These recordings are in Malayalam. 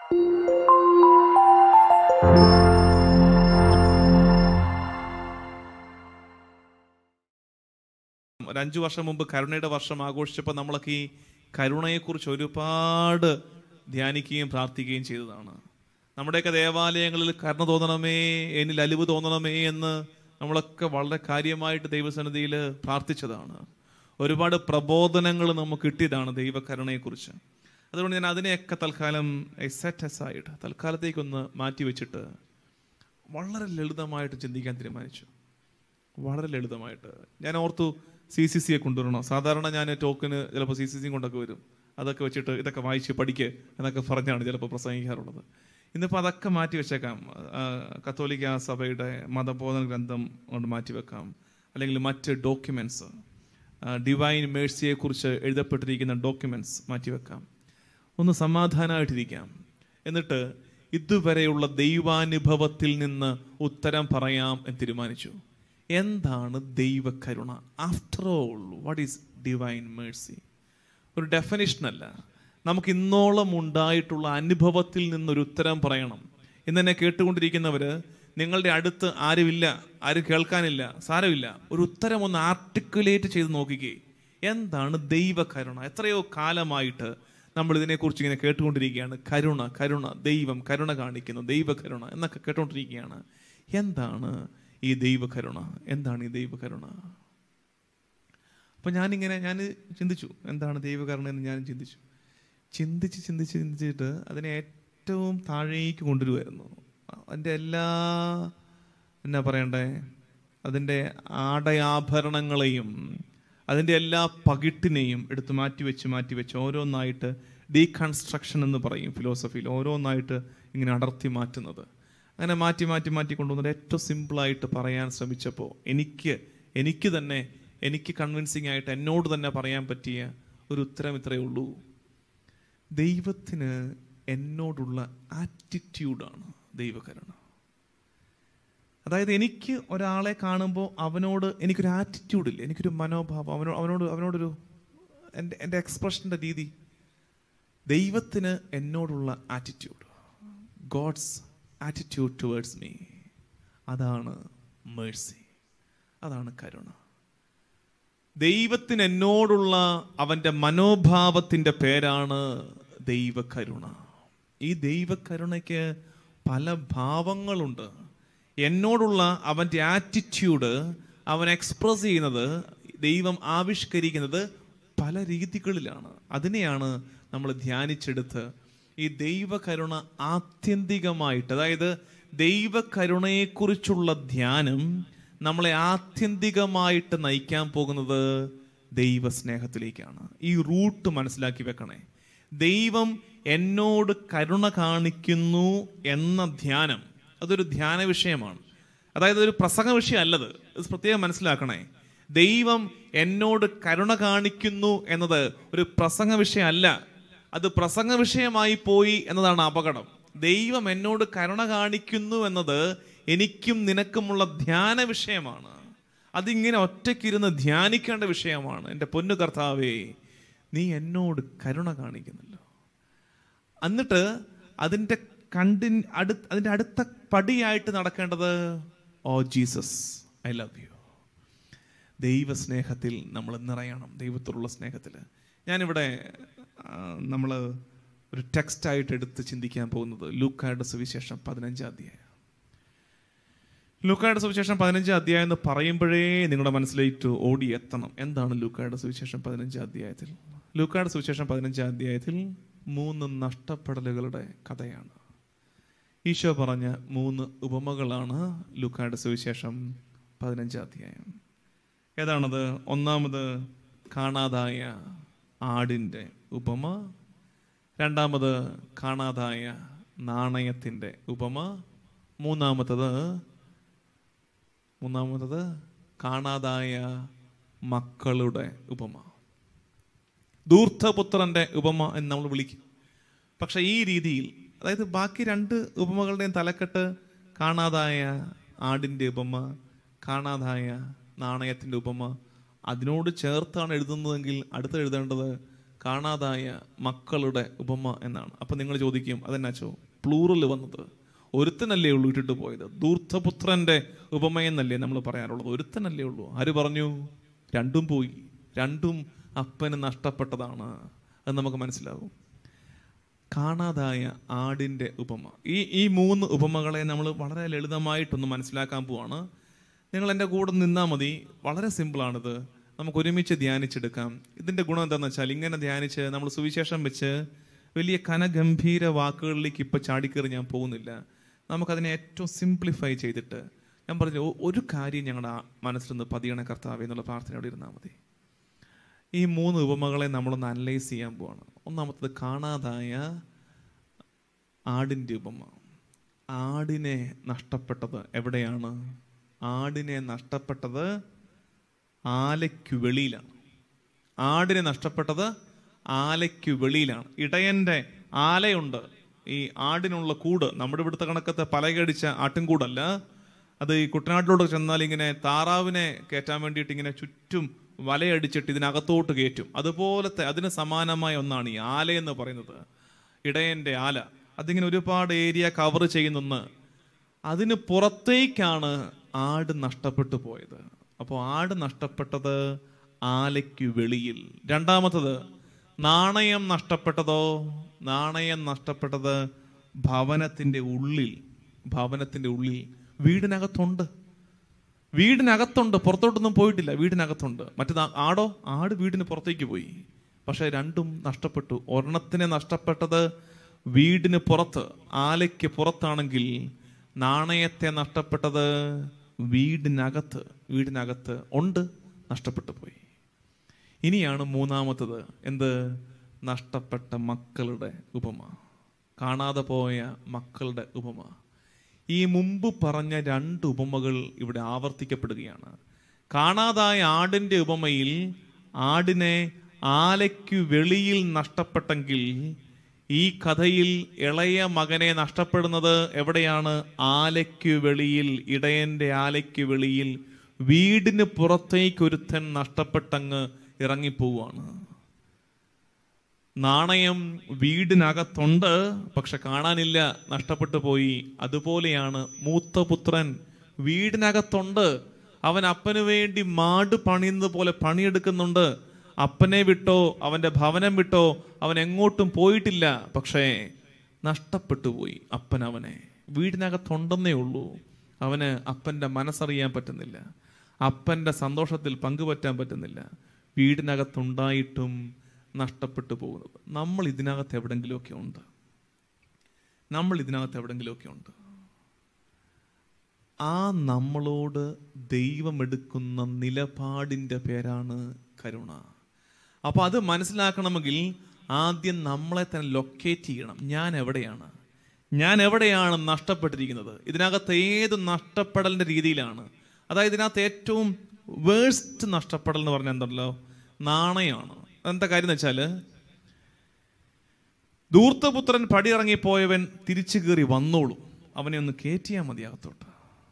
ഒരു അഞ്ചു വർഷം മുമ്പ് കരുണയുടെ വർഷം ആഘോഷിച്ചപ്പോൾ നമ്മളൊക്കെ ഈ കരുണയെക്കുറിച്ച് ഒരുപാട് ധ്യാനിക്കുകയും പ്രാർത്ഥിക്കുകയും ചെയ്തതാണ് നമ്മുടെയൊക്കെ ദേവാലയങ്ങളിൽ കരുണ തോന്നണമേ എന്നിൽ അലിവ് തോന്നണമേ എന്ന് നമ്മളൊക്കെ വളരെ കാര്യമായിട്ട് ദൈവസന്നിധിയിൽ പ്രാർത്ഥിച്ചതാണ് ഒരുപാട് പ്രബോധനങ്ങൾ നമുക്ക് കിട്ടിയതാണ് ദൈവകരുണയെക്കുറിച്ച് അതുകൊണ്ട് ഞാൻ അതിനെയൊക്കെ തൽക്കാലം സെറ്റ് അസൈഡ് തൽക്കാലത്തേക്കൊന്ന് മാറ്റി വെച്ചിട്ട് വളരെ ലളിതമായിട്ട് ചിന്തിക്കാൻ തീരുമാനിച്ചു വളരെ ലളിതമായിട്ട് ഞാൻ ഓർത്തു സി സി സിയെ കൊണ്ടുവരണം സാധാരണ ഞാൻ ടോക്കന് ചിലപ്പോൾ സി സി സിയും കൊണ്ടൊക്കെ വരും അതൊക്കെ വെച്ചിട്ട് ഇതൊക്കെ വായിച്ച് പഠിക്ക് എന്നൊക്കെ പറഞ്ഞാണ് ചിലപ്പോൾ പ്രസംഗിക്കാറുള്ളത് ഇന്നിപ്പോൾ അതൊക്കെ മാറ്റി വെച്ചേക്കാം ആ, കത്തോലിക്ക സഭയുടെ മതബോധന ഗ്രന്ഥം കൊണ്ട് മാറ്റി വെക്കാം അല്ലെങ്കിൽ മറ്റ് ഡോക്യുമെൻറ്റ്സ് ഡിവൈൻ മേഴ്സിയെക്കുറിച്ച് എഴുതപ്പെട്ടിരിക്കുന്ന ഡോക്യുമെൻറ്റ്സ് മാറ്റി വെക്കാം ഒന്ന് സമാധാനമായിട്ടിരിക്കാം എന്നിട്ട് ഇതുവരെയുള്ള ദൈവാനുഭവത്തിൽ നിന്ന് ഉത്തരം പറയാം എന്ന് തീരുമാനിച്ചു എന്താണ് ദൈവകരുണ after all what is divine mercy ഒരു ഡെഫിനിഷൻ അല്ല നമുക്ക് ഇന്നോളം ഉണ്ടായിട്ടുള്ള അനുഭവത്തിൽ നിന്നൊരു ഉത്തരം പറയണം ഇന്ന് എന്നെ കേട്ടുകൊണ്ടിരിക്കുന്നവര് നിങ്ങളുടെ അടുത്ത് ആരുമില്ല ആരും കേൾക്കാനില്ല സാരമില്ല ഒരു ഉത്തരം ഒന്ന് ആർട്ടിക്കുലേറ്റ് ചെയ്ത് നോക്കിക്കേ എന്താണ് ദൈവകരുണ എത്രയോ കാലമായിട്ട് നമ്മൾ ഇതിനെക്കുറിച്ച് ഇങ്ങനെ കേട്ടുകൊണ്ടിരിക്കുകയാണ് കരുണ കരുണ ദൈവം കരുണ കാണിക്കുന്നു ദൈവകരുണ എന്നൊക്കെ കേട്ടുകൊണ്ടിരിക്കുകയാണ് എന്താണ് ഈ ദൈവകരുണ എന്താണ് ഈ ദൈവകരുണ അപ്പൊ ഞാനിങ്ങനെ ഞാൻ ചിന്തിച്ചു എന്താണ് ദൈവകരുണ എന്ന് ഞാൻ ചിന്തിച്ചു ചിന്തിച്ച് ചിന്തിച്ച് ചിന്തിച്ചിട്ട് അതിനെ ഏറ്റവും താഴേക്ക് കൊണ്ടുവരുമായിരുന്നു അതിൻ്റെ എല്ലാ എന്നാ പറയണ്ടേ അതിൻ്റെ ആടയാഭരണങ്ങളെയും അതിൻ്റെ എല്ലാ പകിട്ടിനെയും എടുത്ത് മാറ്റി വെച്ച് മാറ്റി വെച്ച് ഓരോന്നായിട്ട് ഡീകൺസ്ട്രക്ഷൻ എന്ന് പറയും ഫിലോസഫിയിൽ ഓരോന്നായിട്ട് ഇങ്ങനെ അടർത്തി മാറ്റുന്നത് അങ്ങനെ മാറ്റി മാറ്റി മാറ്റി കൊണ്ടുവന്നിട്ട് ഏറ്റവും സിമ്പിളായിട്ട് പറയാൻ ശ്രമിച്ചപ്പോൾ എനിക്ക് എനിക്ക് തന്നെ എനിക്ക് കൺവിൻസിങ് ആയിട്ട് എന്നോട് തന്നെ പറയാൻ പറ്റിയ ഒരു ഉത്തരം ഇത്രയേ ഉള്ളൂ ദൈവത്തിന് എന്നോടുള്ള ആറ്റിറ്റ്യൂഡാണ് ദൈവകരുണ അതായത് എനിക്ക് ഒരാളെ കാണുമ്പോൾ അവനോട് എനിക്കൊരു ആറ്റിറ്റ്യൂഡ് ഇല്ല എനിക്കൊരു മനോഭാവം അവനോട് അവനോട് അവനോടൊരു എൻ്റെ എൻ്റെ എക്സ്പ്രഷൻ്റെ രീതി ദൈവത്തിന് എന്നോടുള്ള attitude god's attitude towards me അതാണ് മേഴ്സി അതാണ് കരുണ ദൈവത്തിന് എന്നോടുള്ള അവൻ്റെ മനോഭാവത്തിൻ്റെ പേരാണ് ദൈവകരുണ ഈ ദൈവകരുണയ്ക്ക് പല ഭാവങ്ങളുണ്ട് എന്നോടുള്ള അവൻ്റെ ആറ്റിറ്റ്യൂഡ് അവൻ എക്സ്പ്രസ് ചെയ്യുന്നത് ദൈവം ആവിഷ്കരിക്കുന്നത് പല രീതികളിലാണ് അതിനെയാണ് നമ്മൾ ധ്യാനിച്ചെടുത്ത് ഈ ദൈവകരുണ ആത്യന്തികമായിട്ട് അതായത് ദൈവകരുണയെക്കുറിച്ചുള്ള ധ്യാനം നമ്മളെ ആത്യന്തികമായിട്ട് നയിക്കാൻ പോകുന്നത് ദൈവസ്നേഹത്തിലേക്കാണ് ഈ റൂട്ട് മനസ്സിലാക്കി വെക്കണേ ദൈവം എന്നോട് കരുണ കാണിക്കുന്നു എന്ന ധ്യാനം അതൊരു ധ്യാന വിഷയമാണ് അതായത് ഒരു പ്രസംഗ വിഷയം അല്ലത് ഇത് പ്രത്യേകം മനസ്സിലാക്കണേ ദൈവം എന്നോട് കരുണ കാണിക്കുന്നു എന്നത് ഒരു പ്രസംഗ വിഷയമല്ല അത് പ്രസംഗ വിഷയമായി പോയി എന്നതാണ് അപകടം ദൈവം എന്നോട് കരുണ കാണിക്കുന്നു എന്നത് എനിക്കും നിനക്കുമുള്ള ധ്യാന വിഷയമാണ് അതിങ്ങനെ ഒറ്റയ്ക്കിരുന്ന് ധ്യാനിക്കേണ്ട വിഷയമാണ് എൻ്റെ പൊന്നു കർത്താവേ നീ എന്നോട് കരുണ കാണിക്കുന്നല്ലോ എന്നിട്ട് അതിൻ്റെ കണ്ടിൻ അടു അതിൻ്റെ അടുത്ത പടിയായിട്ട് നടക്കേണ്ടത് oh Jesus I love you ദൈവസ്നേഹത്തിൽ നമ്മൾ നിറയണം ദൈവത്തോടുള്ള സ്നേഹത്തിൽ ഞാനിവിടെ നമ്മൾ ഒരു ടെക്സ്റ്റായിട്ട് എടുത്ത് ചിന്തിക്കാൻ പോകുന്നത് ലൂക്കായുടെ സുവിശേഷം പതിനഞ്ചാം അധ്യായം ലൂക്കായുടെ സുവിശേഷം പതിനഞ്ചാം അധ്യായം എന്ന് പറയുമ്പോഴേ നിങ്ങളുടെ മനസ്സിലേക്ക് ഓടി എത്തണം എന്താണ് ലൂക്കായുടെ സുവിശേഷം പതിനഞ്ചാം അധ്യായത്തിൽ ലൂക്കായുടെ സുവിശേഷം പതിനഞ്ചാം അധ്യായത്തിൽ മൂന്ന് നഷ്ടപ്പെടലുകളുടെ കഥയാണ് ഈശോ പറഞ്ഞ മൂന്ന് ഉപമകളാണ് ലൂക്കായുടെ സുവിശേഷം പതിനഞ്ചാം അധ്യായം ഏതാണത് ഒന്നാമത് കാണാതായ ആടിൻ്റെ ഉപമ രണ്ടാമത് കാണാതായ നാണയത്തിൻ്റെ ഉപമ മൂന്നാമത്തത് മൂന്നാമത്തത് കാണാതായ മക്കളുടെ ഉപമ ധൂർത്തപുത്രന്റെ ഉപമ എന്ന് നമ്മൾ വിളിക്കും പക്ഷെ ഈ രീതിയിൽ അതായത് ബാക്കി രണ്ട് ഉപമകളുടെയും തലക്കെട്ട് കാണാതായ ആടിൻ്റെ ഉപമ കാണാതായ നാണയത്തിൻ്റെ ഉപമ അതിനോട് ചേർത്താണ് എഴുതുന്നതെങ്കിൽ അടുത്ത് എഴുതേണ്ടത് കാണാതായ മക്കളുടെ ഉപമ എന്നാണ് അപ്പം നിങ്ങൾ ചോദിക്കും അതെന്നാച്ചോ പ്ലൂറൽ വന്നത് ഒരുത്തനല്ലേ ഉള്ളൂ ഇട്ടിട്ട് പോയത് ദൂർത്തപുത്രന്റെ ഉപമയെന്നല്ലേ നമ്മൾ പറയാറുള്ളത് ഒരുത്തനല്ലേ ഉള്ളൂ ആര് പറഞ്ഞു രണ്ടും പോയി രണ്ടും അപ്പന് നഷ്ടപ്പെട്ടതാണ് അത് നമുക്ക് മനസ്സിലാവും കാണാതായ ആടിൻ്റെ ഉപമ ഈ ഈ മൂന്ന് ഉപമകളെ നമ്മൾ വളരെ ലളിതമായിട്ടൊന്ന് മനസ്സിലാക്കാൻ പോവാണ് നിങ്ങൾ എൻ്റെ കൂടെ നിന്നാൽ മതി വളരെ സിമ്പിളാണിത് നമുക്ക് ഒരുമിച്ച് ധ്യാനിച്ചെടുക്കാം ഇതിൻ്റെ ഗുണം എന്താണെന്ന് വെച്ചാൽ ഇങ്ങനെ ധ്യാനിച്ച് നമ്മൾ സുവിശേഷം വെച്ച് വലിയ കനഗംഭീര വാക്കുകളിലേക്ക് ഇപ്പോൾ ചാടിക്കയറി ഞാൻ പോകുന്നില്ല നമുക്കതിനെ ഏറ്റവും സിംപ്ലിഫൈ ചെയ്തിട്ട് ഞാൻ പറഞ്ഞു "ഒ- ഒരു കാര്യം ഞങ്ങളുടെ ആ മനസ്സിൽ നിന്ന് പതിയണ കർത്താവേ എന്നുള്ള പ്രാർത്ഥനയോടെ ഇരുന്നാൽ മതി ഈ മൂന്ന് ഉപമകളെ നമ്മളൊന്ന് അനലൈസ് ചെയ്യാൻ പോവാണ് ഒന്നാമത്തത് കാണാതായ ആടിൻ്റെ ഉപമ ആടിനെ നഷ്ടപ്പെട്ടത് എവിടെയാണ് ആടിനെ നഷ്ടപ്പെട്ടത് ആലയ്ക്കു വെളിയിലാണ് ആടിനെ നഷ്ടപ്പെട്ടത് ആലയ്ക്കു വെളിയിലാണ് ഇടയന്റെ ആലയുണ്ട് ഈ ആടിനുള്ള കൂട് നമ്മുടെ ഇവിടുത്തെ കണക്കത്തെ പലകടിച്ച ആട്ടിൻകൂടല്ല അത് ഈ കുട്ടനാട്ടിലോട്ട് ചെന്നാൽ ഇങ്ങനെ താറാവിനെ കയറ്റാൻ വേണ്ടിയിട്ട് ഇങ്ങനെ ചുറ്റും വലയടിച്ചിട്ട് ഇതിനകത്തോട്ട് കയറ്റും അതുപോലത്തെ അതിന് സമാനമായ ഒന്നാണ് ഈ ആല എന്ന് പറയുന്നത് ഇടയന്റെ ആല അതിങ്ങനെ ഒരുപാട് ഏരിയ കവർ ചെയ്യുന്നൊന്ന് അതിന് പുറത്തേക്കാണ് ആട് നഷ്ടപ്പെട്ടു പോയത് അപ്പോൾ ആട് നഷ്ടപ്പെട്ടത് ആലയ്ക്ക് വെളിയിൽ രണ്ടാമത്തത് നാണയം നഷ്ടപ്പെട്ടതോ നാണയം നഷ്ടപ്പെട്ടത് ഭവനത്തിന്റെ ഉള്ളിൽ ഭവനത്തിന്റെ ഉള്ളിൽ വീടിനകത്തുണ്ട് വീടിനകത്തുണ്ട് പുറത്തോട്ടൊന്നും പോയിട്ടില്ല വീടിനകത്തുണ്ട് മറ്റേത് ആടോ ആട് വീടിന് പുറത്തേക്ക് പോയി പക്ഷെ രണ്ടും നഷ്ടപ്പെട്ടു ഒരെണ്ണത്തിനെ നഷ്ടപ്പെട്ടത് വീടിന് പുറത്ത് ആലയ്ക്ക് പുറത്താണെങ്കിൽ നാണയത്തെ നഷ്ടപ്പെട്ടത് വീടിനകത്ത് വീടിനകത്ത് ഉണ്ട് നഷ്ടപ്പെട്ടു പോയി ഇനിയാണ് മൂന്നാമത്തത് എന്ത് നഷ്ടപ്പെട്ട മക്കളുടെ ഉപമ കാണാതെ പോയ മക്കളുടെ ഉപമ ഈ മുമ്പ് പറഞ്ഞ രണ്ട് ഉപമകൾ ഇവിടെ ആവർത്തിക്കപ്പെടുകയാണ് കാണാതായ ആടിന്റെ ഉപമയിൽ ആടിനെ ആലയ്ക്കു വെളിയിൽ നഷ്ടപ്പെട്ടെങ്കിൽ ഈ കഥയിൽ ഇളയ മകനെ നഷ്ടപ്പെടുന്നത് എവിടെയാണ് ആലയ്ക്കു വെളിയിൽ ഇടയന്റെ ആലയ്ക്കു വെളിയിൽ വീടിന് പുറത്തേക്ക് ഒരുത്തൻ നഷ്ടപ്പെട്ടങ്ങ് ഇറങ്ങിപ്പോവാണ് നാണയം വീടിനകത്തുണ്ട് പക്ഷെ കാണാനില്ല നഷ്ടപ്പെട്ടു പോയി അതുപോലെയാണ് മൂത്ത പുത്രൻ വീടിനകത്തുണ്ട് അവൻ അപ്പന് വേണ്ടി മാട് പണിയുന്നത് പോലെ പണിയെടുക്കുന്നുണ്ട് അപ്പനെ വിട്ടോ അവന്റെ ഭവനം വിട്ടോ അവൻ എങ്ങോട്ടും പോയിട്ടില്ല പക്ഷേ നഷ്ടപ്പെട്ടു പോയി അപ്പൻ അവനെ വീടിനകത്തുണ്ടെന്നേ ഉള്ളൂ അവന് അപ്പന്റെ മനസ്സറിയാൻ പറ്റുന്നില്ല അപ്പന്റെ സന്തോഷത്തിൽ പങ്കുപറ്റാൻ പറ്റുന്നില്ല വീടിനകത്തുണ്ടായിട്ടും നഷ്ടപ്പെട്ടു പോകുന്നത് നമ്മൾ ഇതിനകത്ത് എവിടെങ്കിലുമൊക്കെ ഉണ്ട് നമ്മൾ ഇതിനകത്ത് എവിടെങ്കിലുമൊക്കെ ഉണ്ട് ആ നമ്മളോട് ദൈവം എടുക്കുന്ന നിലപാടിൻ്റെ പേരാണ് കരുണ അപ്പോൾ അത് മനസ്സിലാക്കണമെങ്കിൽ ആദ്യം നമ്മളെ തന്നെ ലൊക്കേറ്റ് ചെയ്യണം ഞാൻ എവിടെയാണ് ഞാൻ എവിടെയാണ് നഷ്ടപ്പെട്ടിരിക്കുന്നത് ഇതിനകത്ത് ഏത് നഷ്ടപ്പെടലിൻ്റെ രീതിയിലാണ് അതായത് ഇതിനകത്ത് ഏറ്റവും വേഴ്സ്റ്റ് നഷ്ടപ്പെടൽ എന്ന് പറഞ്ഞാൽ എന്തല്ലോ നാണയമാണ് എന്താ കാര്യം എന്ന് വെച്ചാൽ ധൂർത്തപുത്രൻ പടിയിറങ്ങിപ്പോയവൻ തിരിച്ചു കയറി വന്നോളൂ അവനെ ഒന്ന് കയറ്റിയാൽ മതി അകത്തോട്ട്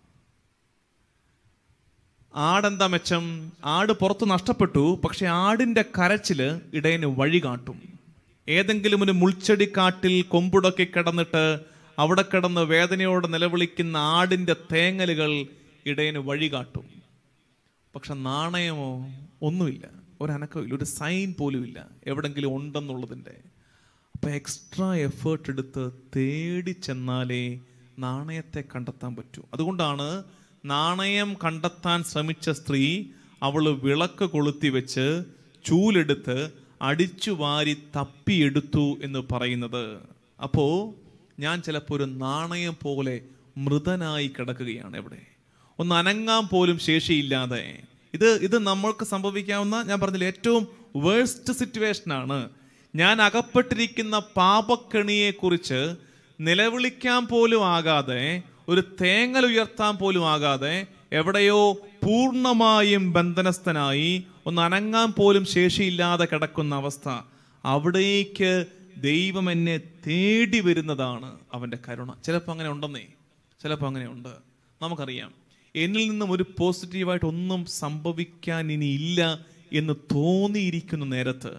ആടെന്താ മെച്ചം ആട് പുറത്ത് നഷ്ടപ്പെട്ടു പക്ഷെ ആടിന്റെ കരച്ചില് ഇടയന് വഴി കാട്ടും ഏതെങ്കിലും ഒരു മുൾച്ചെടിക്കാട്ടിൽ കൊമ്പുടക്കി കിടന്നിട്ട് അവിടെ കിടന്ന് വേദനയോടെ നിലവിളിക്കുന്ന ആടിന്റെ തേങ്ങലുകൾ ഇടയന് വഴി കാട്ടും പക്ഷെ നാണയമോ ഒന്നുമില്ല ഒരനക്കമില്ല ഒരു സൈൻ പോലും ഇല്ല എവിടെങ്കിലും ഉണ്ടെന്നുള്ളതിൻ്റെ അപ്പൊ എക്സ്ട്രാ എഫേർട്ട് എടുത്ത് തേടി ചെന്നാലേ നാണയത്തെ കണ്ടെത്താൻ പറ്റൂ അതുകൊണ്ടാണ് നാണയം കണ്ടെത്താൻ ശ്രമിച്ച സ്ത്രീ അവള് വിളക്ക് കൊളുത്തി വെച്ച് ചൂലെടുത്ത് അടിച്ചു വാരി തപ്പിയെടുത്തു എന്ന് പറയുന്നത് അപ്പോ ഞാൻ ചിലപ്പോൾ ഒരു നാണയം പോലെ മൃതനായി കിടക്കുകയാണ് ഇവിടെ ഒന്ന് അനങ്ങാൻ പോലും ശേഷിയില്ലാതെ ഇത് ഇത് നമ്മൾക്ക് സംഭവിക്കാവുന്ന ഞാൻ പറഞ്ഞില്ല ഏറ്റവും വേഴ്സ്റ്റ് സിറ്റുവേഷൻ ആണ് ഞാൻ അകപ്പെട്ടിരിക്കുന്ന പാപക്കെണിയെ കുറിച്ച് നിലവിളിക്കാൻ പോലും ആകാതെ ഒരു തേങ്ങൽ ഉയർത്താൻ പോലും ആകാതെ എവിടെയോ പൂർണ്ണമായും ബന്ധനസ്ഥനായി ഒന്ന് അനങ്ങാൻ പോലും ശേഷിയില്ലാതെ കിടക്കുന്ന അവസ്ഥ അവിടേക്ക് ദൈവം എന്നെ തേടി വരുന്നതാണ് അവന്റെ കരുണ ചിലപ്പോൾ അങ്ങനെ ഉണ്ടെന്നേ ചിലപ്പോൾ അങ്ങനെ ഉണ്ട് നമുക്കറിയാം എന്നിൽ നിന്നും ഒരു പോസിറ്റീവായിട്ട് ഒന്നും സംഭവിക്കാൻ ഇനി ഇല്ല എന്ന് തോന്നിയിരിക്കുന്ന നേരത്ത്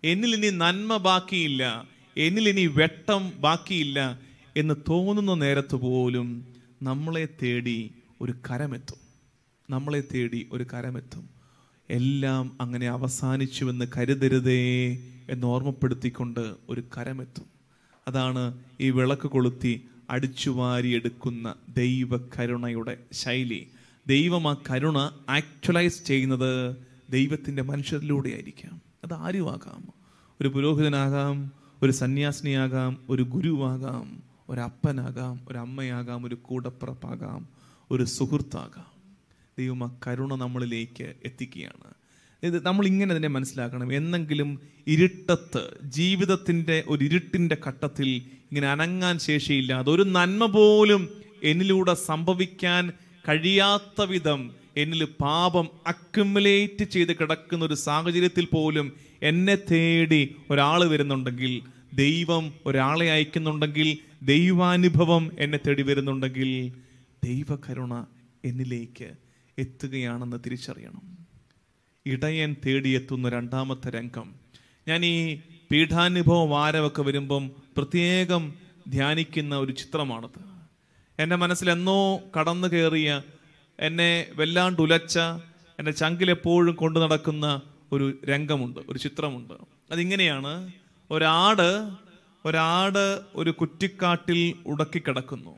എന്നിൽ ഇനി നന്മ ബാക്കിയില്ല എന്നിൽ ഇനി വെട്ടം ബാക്കിയില്ല എന്ന് തോന്നുന്ന നേരത്ത് പോലും നമ്മളെ തേടി ഒരു കരമെത്തും നമ്മളെ തേടി ഒരു കരമെത്തും എല്ലാം അങ്ങനെ അവസാനിച്ചുവെന്ന് കരുതരുതേ എന്ന് ഓർമ്മപ്പെടുത്തിക്കൊണ്ട് ഒരു കരമെത്തും അതാണ് ഈ വിളക്ക് കൊളുത്തി അടിച്ചുവാരിയെടുക്കുന്ന ദൈവ കരുണയുടെ ശൈലി ദൈവം ആ കരുണ ആക്ച്വലൈസ് ചെയ്യുന്നത് ദൈവത്തിൻ്റെ മനുഷ്യരിലൂടെ ആയിരിക്കാം അത് ആരുമാകാം ഒരു പുരോഹിതനാകാം ഒരു സന്യാസിനിയാകാം ഒരു ഗുരുവാകാം ഒരപ്പനാകാം ഒരു അമ്മയാകാം ഒരു കൂടപ്പിറപ്പാകാം ഒരു സുഹൃത്താകാം ദൈവം ആ കരുണ നമ്മളിലേക്ക് എത്തിക്കുകയാണ് ഇത് നമ്മൾ ഇങ്ങനെ തന്നെ മനസ്സിലാക്കണം എന്നെങ്കിലും ഇരുട്ടത്ത് ജീവിതത്തിൻ്റെ ഒരു ഇരുട്ടിൻ്റെ ഘട്ടത്തിൽ ഇങ്ങനെ അനങ്ങാൻ ശേഷിയില്ലാതെ ഒരു നന്മ പോലും എന്നിലൂടെ സംഭവിക്കാൻ കഴിയാത്ത വിധം എന്നിൽ പാപം അക്യുമുലേറ്റ് ചെയ്ത് കിടക്കുന്ന ഒരു സാഹചര്യത്തിൽ പോലും എന്നെ തേടി ഒരാൾ വരുന്നുണ്ടെങ്കിൽ ദൈവം ഒരാളെ അയക്കുന്നുണ്ടെങ്കിൽ ദൈവാനുഭവം എന്നെ തേടി വരുന്നുണ്ടെങ്കിൽ ദൈവകരുണ എന്നിലേക്ക് എത്തുകയാണെന്ന് തിരിച്ചറിയണം ഇടയൻ തേടിയെത്തുന്ന രണ്ടാമത്തെ രംഗം ഞാൻ ഈ പീഠാനുഭവ വാരമൊക്കെ വരുമ്പം പ്രത്യേകം ധ്യാനിക്കുന്ന ഒരു ചിത്രമാണത് എൻ്റെ മനസ്സിൽ എന്നോ കടന്നു കയറിയ എന്നെ വല്ലാണ്ട് ഉലച്ച എൻ്റെ ചങ്കിലെപ്പോഴും കൊണ്ടു നടക്കുന്ന ഒരു രംഗമുണ്ട് ഒരു ചിത്രമുണ്ട് അതിങ്ങനെയാണ് ഒരാട് ഒരാട് ഒരു കുറ്റിക്കാട്ടിൽ ഉടക്കിക്കിടക്കുന്നു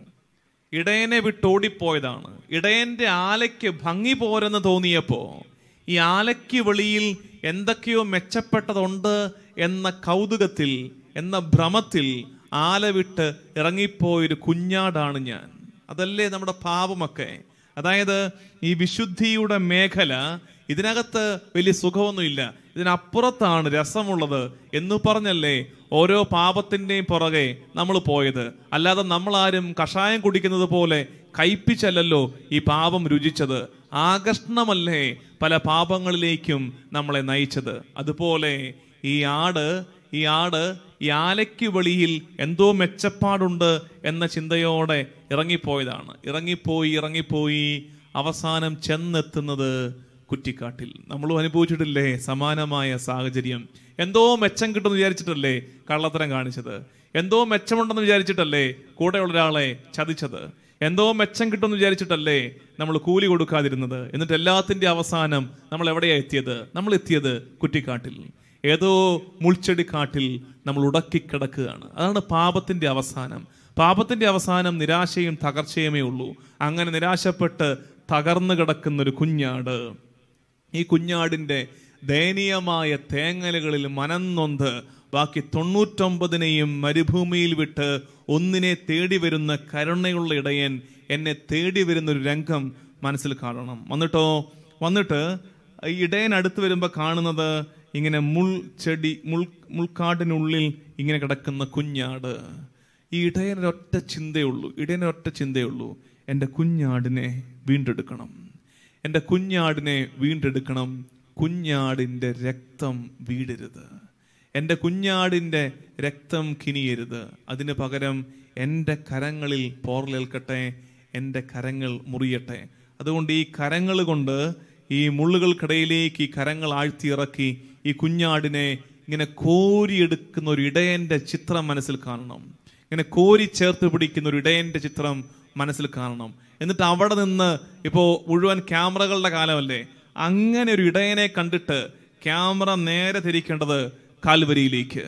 ഇടയനെ വിട്ടോടിപ്പോയതാണ് ഇടയന്റെ ആലയ്ക്ക് ഭംഗി പോരെന്ന് തോന്നിയപ്പോ ഈ ആലയ്ക്ക് വെളിയിൽ എന്തൊക്കെയോ മെച്ചപ്പെട്ടതുണ്ട് എന്ന കൗതുകത്തിൽ എന്ന ഭ്രമത്തിൽ ആല വിട്ട് ഇറങ്ങിപ്പോയൊരു കുഞ്ഞാടാണ് ഞാൻ അതല്ലേ നമ്മുടെ പാപമൊക്കെ അതായത് ഈ വിശുദ്ധിയുടെ മേഖല ഇതിനകത്ത് വലിയ സുഖമൊന്നുമില്ല ഇതിനപ്പുറത്താണ് രസമുള്ളത് എന്ന് പറഞ്ഞല്ലേ ഓരോ പാപത്തിന്റെയും പുറകെ നമ്മൾ പോയത് അല്ലാതെ നമ്മൾ ആരും കഷായം കുടിക്കുന്നത് പോലെ കയ്പിച്ചല്ലല്ലോ ഈ പാപം രുചിച്ചത് ആകർഷണമല്ലേ പല പാപങ്ങളിലേക്കും നമ്മളെ നയിച്ചത് അതുപോലെ ഈ ആട് ഈ ആട് ഈ ആലയ്ക്ക് വെളിയിൽ എന്തോ മെച്ചപ്പാടുണ്ട് എന്ന ചിന്തയോടെ ഇറങ്ങിപ്പോയതാണ് ഇറങ്ങിപ്പോയി ഇറങ്ങിപ്പോയി അവസാനം ചെന്നെത്തുന്നത് കുറ്റിക്കാട്ടിൽ നമ്മളും അനുഭവിച്ചിട്ടില്ലേ സമാനമായ സാഹചര്യം എന്തോ മെച്ചം കിട്ടുമെന്ന് വിചാരിച്ചിട്ടല്ലേ കള്ളത്തരം കാണിച്ചത് എന്തോ മെച്ചമുണ്ടെന്ന് വിചാരിച്ചിട്ടല്ലേ കൂടെയുള്ള ഒരാളെ ചതിച്ചത് എന്തോ മെച്ചം കിട്ടുമെന്ന് വിചാരിച്ചിട്ടല്ലേ നമ്മൾ കൂലി കൊടുക്കാതിരുന്നത് എന്നിട്ട് എല്ലാത്തിന്റെ അവസാനം നമ്മൾ എവിടെയാ എത്തിയത് നമ്മൾ എത്തിയത് കുറ്റിക്കാട്ടിൽ ഏതോ മുൾച്ചെടി കാട്ടിൽ നമ്മൾ ഉടക്കിക്കിടക്കുകയാണ് അതാണ് പാപത്തിന്റെ അവസാനം പാപത്തിന്റെ അവസാനം നിരാശയും തകർച്ചയുമേ ഉള്ളൂ അങ്ങനെ നിരാശപ്പെട്ട് തകർന്നു കിടക്കുന്ന ഒരു കുഞ്ഞാട് ഈ കുഞ്ഞാടിന്റെ ദയനീയമായ തേങ്ങലുകളിൽ മനംനൊന്ത് ബാക്കി തൊണ്ണൂറ്റൊമ്പതിനെയും മരുഭൂമിയിൽ വിട്ട് ഒന്നിനെ തേടി വരുന്ന കരുണയുള്ള ഇടയൻ എന്നെ തേടി വരുന്ന ഒരു രംഗം മനസ്സിൽ കാണണം വന്നിട്ടോ വന്നിട്ട് ഈ ഇടയൻ അടുത്ത് വരുമ്പോൾ കാണുന്നത് ഇങ്ങനെ മുൾ ചെടി മുൾ മുൾക്കാടിനുള്ളിൽ ഇങ്ങനെ കിടക്കുന്ന കുഞ്ഞാട് ഈ ഇടയനൊരൊറ്റ ചിന്തയുള്ളൂ ഇടയനൊരൊറ്റ ചിന്തയുള്ളൂ എൻ്റെ കുഞ്ഞാടിനെ വീണ്ടെടുക്കണം എൻ്റെ കുഞ്ഞാടിനെ വീണ്ടെടുക്കണം കുഞ്ഞാടിൻ്റെ രക്തം വീടരുത് എൻ്റെ കുഞ്ഞാടിൻ്റെ രക്തം കിനിയരുത് അതിന് പകരം എൻ്റെ കരങ്ങളിൽ പോറലേൽക്കട്ടെ എൻ്റെ കരങ്ങൾ മുറിയട്ടെ അതുകൊണ്ട് ഈ കരങ്ങൾ കൊണ്ട് ഈ മുള്ളുകൾക്കിടയിലേക്ക് ഈ കരങ്ങൾ ആഴ്ത്തിയിറക്കി ഈ കുഞ്ഞാടിനെ ഇങ്ങനെ കോരിയെടുക്കുന്ന ഒരു ഇടയന്റെ ചിത്രം മനസ്സിൽ കാണണം ഇങ്ങനെ കോരി ചേർത്ത് പിടിക്കുന്ന ഒരു ഇടയന്റെ ചിത്രം മനസ്സിൽ കാണണം എന്നിട്ട് അവിടെ നിന്ന് ഇപ്പോ മുഴുവൻ ക്യാമറകളുടെ കാലമല്ലേ അങ്ങനെ ഒരു ഇടയനെ കണ്ടിട്ട് ക്യാമറ നേരെ തിരിക്കേണ്ടത് കാൽവരിയിലേക്ക്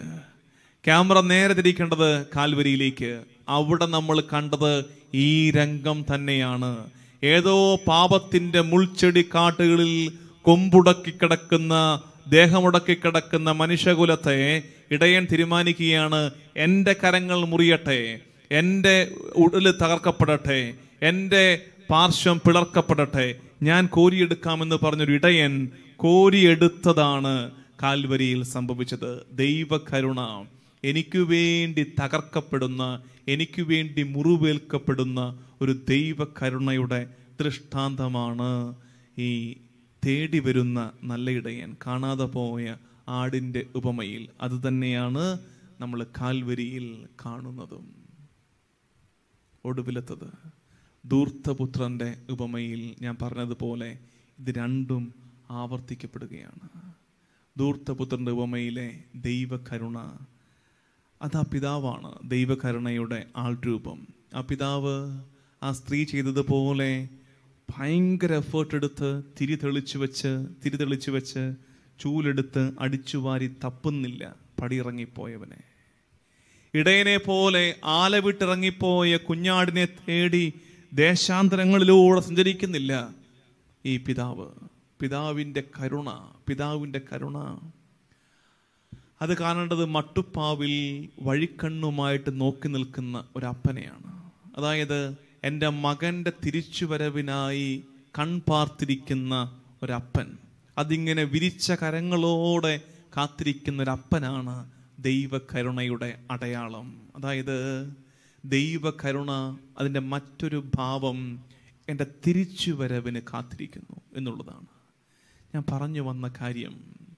ക്യാമറ നേരെ തിരിക്കേണ്ടത് കാൽവരിയിലേക്ക് അവിടെ നമ്മൾ കണ്ടത് ഈ രംഗം തന്നെയാണ് ഏതോ പാപത്തിന്റെ മുൾച്ചെടി കാട്ടുകളിൽ കൊമ്പുടക്കി കിടക്കുന്ന ദേഹമുടക്കി കിടക്കുന്ന മനുഷ്യകുലത്തെ ഇടയൻ തീരുമാനിക്കുകയാണ് എൻ്റെ കരങ്ങൾ മുറിയട്ടെ എൻ്റെ ഉടല് തകർക്കപ്പെടട്ടെ എൻ്റെ പാർശ്വം പിളർക്കപ്പെടട്ടെ ഞാൻ കോരിയെടുക്കാമെന്ന് പറഞ്ഞൊരു ഇടയൻ കോരിയെടുത്തതാണ് കാൽവരിയിൽ സംഭവിച്ചത് ദൈവകരുണ എനിക്ക് വേണ്ടി തകർക്കപ്പെടുന്ന എനിക്ക് വേണ്ടി മുറിവേൽക്കപ്പെടുന്ന ഒരു ദൈവകരുണയുടെ ദൃഷ്ടാന്തമാണ് ഈ തേടി വരുന്ന നല്ല ഇടയൻ കാണാതെ പോയ ആടിൻ്റെ ഉപമയിൽ അത് തന്നെയാണ് നമ്മൾ കാൽവരിയിൽ കാണുന്നതും ഒടുവിലത്തത് ധൂർത്തപുത്രന്റെ ഉപമയിൽ ഞാൻ പറഞ്ഞതുപോലെ ഇത് രണ്ടും ആവർത്തിക്കപ്പെടുകയാണ് ധൂർത്തപുത്രന്റെ ഉപമയിലെ ദൈവകരുണ അത് ആ പിതാവാണ് ദൈവകരുണയുടെ ആൾരൂപം ആ പിതാവ് ആ സ്ത്രീ ചെയ്തതുപോലെ ഭയങ്കര എഫേർട്ട് എടുത്ത് തിരി തെളിച്ചു വെച്ച് തിരി തെളിച്ചു വെച്ച് ചൂലെടുത്ത് അടിച്ചുവാരി തപ്പുന്നില്ല പടിയിറങ്ങിപ്പോയവനെ ഇടയനെ പോലെ ആല വിട്ടിറങ്ങിപ്പോയ കുഞ്ഞാടിനെ തേടി ദേശാന്തരങ്ങളിലൂടെ സഞ്ചരിക്കുന്നില്ല ഈ പിതാവ് പിതാവിൻ്റെ കരുണ പിതാവിൻ്റെ കരുണ അത് കാണേണ്ടത് മട്ടുപ്പാവിൽ വഴിക്കണ്ണുമായിട്ട് നോക്കി നിൽക്കുന്ന ഒരപ്പനെയാണ് അതായത് എൻ്റെ മകൻ്റെ തിരിച്ചുവരവിനായി കൺപാർത്തിരിക്കുന്ന ഒരപ്പൻ അതിങ്ങനെ വിരിച്ച കരങ്ങളോടെ കാത്തിരിക്കുന്ന ഒരപ്പനാണ് ദൈവകരുണയുടെ അടയാളം അതായത് ദൈവകരുണ അതിൻ്റെ മറ്റൊരു ഭാവം എൻ്റെ തിരിച്ചുവരവിന് കാത്തിരിക്കുന്നു എന്നുള്ളതാണ് ഞാൻ പറഞ്ഞു വന്ന കാര്യം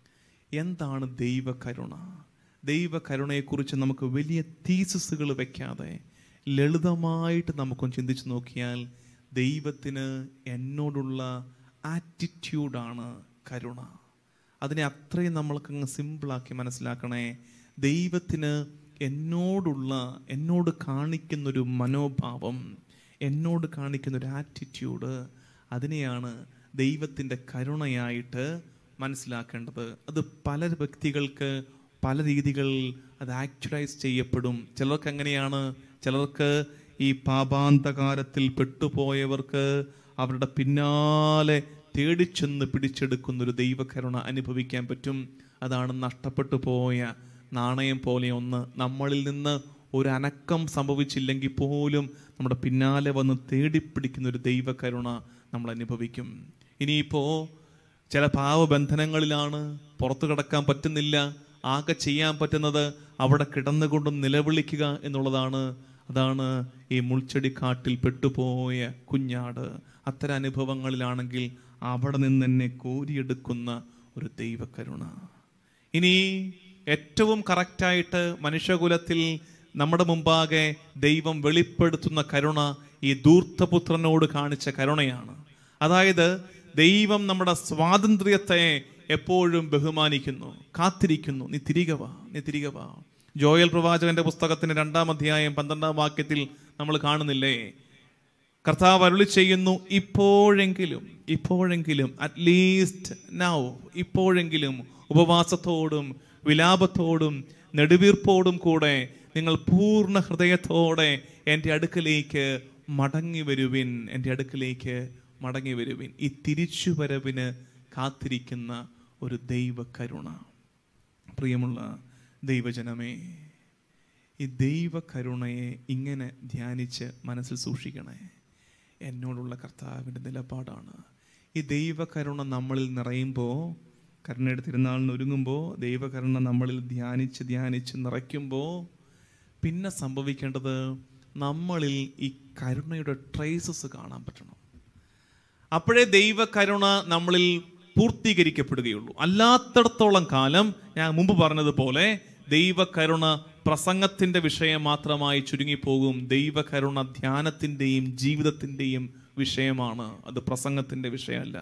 എന്താണ് ദൈവകരുണ ദൈവകരുണയെക്കുറിച്ച് നമുക്ക് വലിയ തീസസുകൾ വെക്കാതെ ലളിതമായിട്ട് നമുക്കൊന്ന് ചിന്തിച്ച് നോക്കിയാൽ ദൈവത്തിന് എന്നോടുള്ള ആറ്റിറ്റ്യൂഡാണ് കരുണ അതിനെ അത്രയും നമ്മൾക്കങ്ങ് സിമ്പിളാക്കി മനസ്സിലാക്കണേ ദൈവത്തിന് എന്നോടുള്ള എന്നോട് കാണിക്കുന്നൊരു മനോഭാവം എന്നോട് കാണിക്കുന്നൊരു ആറ്റിറ്റ്യൂഡ് അതിനെയാണ് ദൈവത്തിൻ്റെ കരുണയായിട്ട് മനസ്സിലാക്കേണ്ടത് അത് പല വ്യക്തികൾക്ക് പല രീതികളിൽ അത് ആക്ച്വലൈസ് ചെയ്യപ്പെടും ചിലർക്ക് എങ്ങനെയാണ് ചിലർക്ക് ഈ പാപാന്തകാരത്തിൽ പെട്ടുപോയവർക്ക് അവരുടെ പിന്നാലെ തേടിച്ചെന്ന് പിടിച്ചെടുക്കുന്ന ഒരു ദൈവകരുണ അനുഭവിക്കാൻ പറ്റും അതാണ് നഷ്ടപ്പെട്ടു പോയ നാണയം പോലെ ഒന്ന് നമ്മളിൽ നിന്ന് ഒരു അനക്കം സംഭവിച്ചില്ലെങ്കിൽ പോലും നമ്മുടെ പിന്നാലെ വന്ന് തേടിപ്പിടിക്കുന്ന ഒരു ദൈവകരുണ നമ്മൾ അനുഭവിക്കും ഇനിയിപ്പോൾ ചില പാവബന്ധനങ്ങളിലാണ് പുറത്തു കിടക്കാൻ പറ്റുന്നില്ല ആകെ ചെയ്യാൻ പറ്റുന്നത് അവിടെ കിടന്നുകൊണ്ട് നിലവിളിക്കുക എന്നുള്ളതാണ് അതാണ് ഈ മുൾച്ചെടിക്കാട്ടിൽ പെട്ടുപോയ കുഞ്ഞാട് അത്തരം അനുഭവങ്ങളിലാണെങ്കിൽ അവിടെ നിന്ന് തന്നെ കോരിയെടുക്കുന്ന ഒരു ദൈവകരുണ ഇനി ഏറ്റവും കറക്റ്റായിട്ട് മനുഷ്യകുലത്തിൽ നമ്മുടെ മുമ്പാകെ ദൈവം വെളിപ്പെടുത്തുന്ന കരുണ ഈ ധൂർത്തപുത്രനോട് കാണിച്ച കരുണയാണ് അതായത് ദൈവം നമ്മുടെ സ്വാതന്ത്ര്യത്തെ എപ്പോഴും ബഹുമാനിക്കുന്നു കാത്തിരിക്കുന്നു നീ തിരികെ വാ നീ തിരികെ വാ ജോയൽ പ്രവാചകന്റെ പുസ്തകത്തിന്റെ രണ്ടാം അധ്യായം പന്ത്രണ്ടാം വാക്യത്തിൽ നമ്മൾ കാണുന്നില്ലേ കർത്താവ് അരുളി ചെയ്യുന്നു ഇപ്പോഴെങ്കിലും ഇപ്പോഴെങ്കിലും അറ്റ്ലീസ്റ്റ് നൗ ഇപ്പോഴെങ്കിലും ഉപവാസത്തോടും വിലാപത്തോടും നെടുവീർപ്പോടും കൂടെ നിങ്ങൾ പൂർണ്ണ ഹൃദയത്തോടെ എൻ്റെ അടുക്കലേക്ക് മടങ്ങി വരുവിൻ എൻ്റെ അടുക്കലേക്ക് മടങ്ങി വരുവിൻ ഈ തിരിച്ചുവരവിന് കാത്തിരിക്കുന്ന ഒരു ദൈവകരുണ പ്രിയമുള്ള ദൈവജനമേ ഈ ദൈവകരുണയെ ഇങ്ങനെ ധ്യാനിച്ച് മനസ്സിൽ സൂക്ഷിക്കണേ എന്നോടുള്ള കർത്താവിൻ്റെ നിലപാടാണ് ഈ ദൈവകരുണ നമ്മളിൽ നിറയുമ്പോൾ കരുണയുടെ തിരുനാളിന് ഒരുങ്ങുമ്പോൾ ദൈവകരുണ നമ്മളിൽ ധ്യാനിച്ച് ധ്യാനിച്ച് നിറയ്ക്കുമ്പോൾ പിന്നെ സംഭവിക്കേണ്ടത് നമ്മളിൽ ഈ കരുണയുടെ ട്രേസസ് കാണാൻ പറ്റണം അപ്പോഴേ ദൈവകരുണ നമ്മളിൽ പൂർത്തീകരിക്കപ്പെടുകയുള്ളൂ അല്ലാത്തടത്തോളം കാലം ഞാൻ മുമ്പ് പറഞ്ഞതുപോലെ ദൈവകരുണ പ്രസംഗത്തിന്റെ വിഷയം മാത്രമായി ചുരുങ്ങിപ്പോകും ദൈവകരുണ ധ്യാനത്തിൻ്റെയും ജീവിതത്തിൻ്റെയും വിഷയമാണ് അത് പ്രസംഗത്തിന്റെ വിഷയമല്ല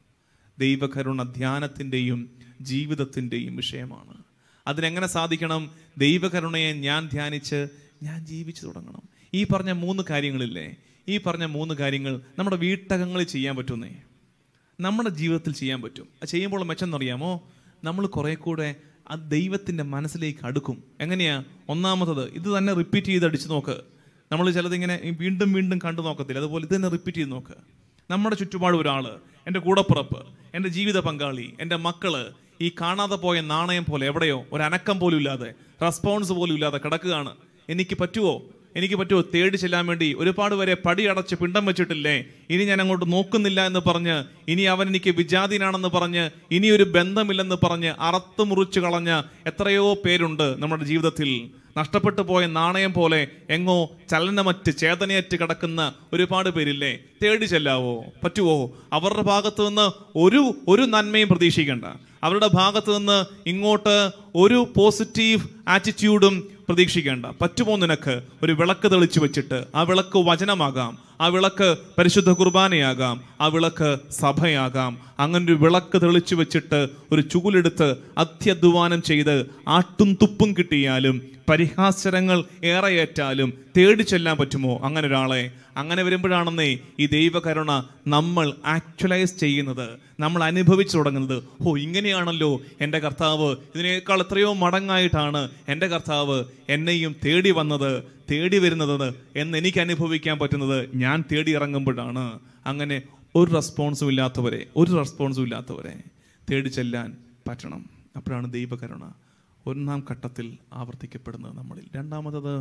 ദൈവകരുണ ധ്യാനത്തിൻ്റെയും ജീവിതത്തിൻ്റെയും വിഷയമാണ് അതിനെങ്ങനെ സാധിക്കണം ദൈവകരുണയെ ഞാൻ ധ്യാനിച്ച് ഞാൻ ജീവിച്ചു തുടങ്ങണം ഈ പറഞ്ഞ മൂന്ന് കാര്യങ്ങളില്ലേ ഈ പറഞ്ഞ മൂന്ന് കാര്യങ്ങൾ നമ്മുടെ വീട്ടകങ്ങളിൽ ചെയ്യാൻ പറ്റുന്നേ നമ്മുടെ ജീവിതത്തിൽ ചെയ്യാൻ പറ്റും അത് ചെയ്യുമ്പോൾ മെച്ചം എന്നറിയാമോ നമ്മൾ കുറെ കൂടെ ആ ദൈവത്തിൻ്റെ മനസ്സിലേക്ക് അടുക്കും എങ്ങനെയാ ഒന്നാമത്തത് ഇത് തന്നെ റിപ്പീറ്റ് ചെയ്ത് അടിച്ചു നോക്ക് നമ്മൾ ചിലതിങ്ങനെ വീണ്ടും വീണ്ടും കണ്ടു നോക്കത്തില്ല അതുപോലെ ഇത് തന്നെ റിപ്പീറ്റ് ചെയ്ത് നോക്ക് നമ്മുടെ ചുറ്റുപാട് ഒരാൾ എൻ്റെ കൂടപ്പുറപ്പ് എൻ്റെ ജീവിത പങ്കാളി എൻ്റെ മക്കള് ഈ കാണാതെ പോയ നാണയം പോലെ എവിടെയോ ഒരു അനക്കം പോലും ഇല്ലാതെ റെസ്പോൺസ് പോലും ഇല്ലാതെ കിടക്കുകയാണ് എനിക്ക് പറ്റുമോ എനിക്ക് പറ്റുമോ തേടി ചെല്ലാൻ വേണ്ടി ഒരുപാട് വരെ പടി അടച്ച് പിണ്ടം വെച്ചിട്ടില്ലേ ഇനി ഞാൻ അങ്ങോട്ട് നോക്കുന്നില്ല എന്ന് പറഞ്ഞ് ഇനി അവൻ എനിക്ക് വിജാതീനാണെന്ന് പറഞ്ഞ് ഇനി ഒരു ബന്ധമില്ലെന്ന് പറഞ്ഞ് അറത്ത് മുറിച്ചു കളഞ്ഞ എത്രയോ പേരുണ്ട് നമ്മുടെ ജീവിതത്തിൽ നഷ്ടപ്പെട്ടു പോയ നാണയം പോലെ എങ്ങോ ചലനമറ്റ് ചേതനയറ്റ് കിടക്കുന്ന ഒരുപാട് പേരില്ലേ തേടി ചെല്ലാവോ പറ്റുവോ അവരുടെ ഭാഗത്ത് നിന്ന് ഒരു ഒരു നന്മയും പ്രതീക്ഷിക്കേണ്ട അവരുടെ ഭാഗത്ത് നിന്ന് ഇങ്ങോട്ട് ഒരു പോസിറ്റീവ് ആറ്റിറ്റ്യൂഡും പ്രതീക്ഷിക്കേണ്ട പറ്റുമോ നിനക്ക് ഒരു വിളക്ക് തെളിച്ചു വെച്ചിട്ട് ആ വിളക്ക് വചനമാകാം ആ വിളക്ക് പരിശുദ്ധ കുർബാനയാകാം ആ വിളക്ക് സഭയാകാം അങ്ങനെ ഒരു വിളക്ക് തെളിച്ചു വെച്ചിട്ട് ഒരു ചുകുലെടുത്ത് അത്യധ്വാനം ചെയ്ത് ആട്ടും തുപ്പും കിട്ടിയാലും പരിഹാസരങ്ങൾ ഏറെയേറ്റാലും തേടി ചെല്ലാൻ പറ്റുമോ അങ്ങനെ ഒരാളെ അങ്ങനെ വരുമ്പോഴാണെന്നേ ഈ ദൈവകരുണ നമ്മൾ ആക്ച്വലൈസ് ചെയ്യുന്നത് നമ്മൾ അനുഭവിച്ചു തുടങ്ങുന്നത് ഓ ഇങ്ങനെയാണല്ലോ എൻ്റെ കർത്താവ് ഇതിനേക്കാൾ എത്രയോ മടങ്ങായിട്ടാണ് എൻ്റെ കർത്താവ് എന്നെയും തേടി വന്നത് തേടി വരുന്നത് എന്ന് എനിക്ക് അനുഭവിക്കാൻ പറ്റുന്നത് ഞാൻ തേടി ഇറങ്ങുമ്പോഴാണ് അങ്ങനെ ഒരു റെസ്പോൺസും ഇല്ലാത്തവരെ ഒരു റെസ്പോൺസും ഇല്ലാത്തവരെ തേടി ചെല്ലാൻ പറ്റണം അപ്പോഴാണ് ദൈവകരുണ ഒന്നാം ഘട്ടത്തിൽ ആവർത്തിക്കപ്പെടുന്നത് നമ്മളിൽ രണ്ടാമത്തത്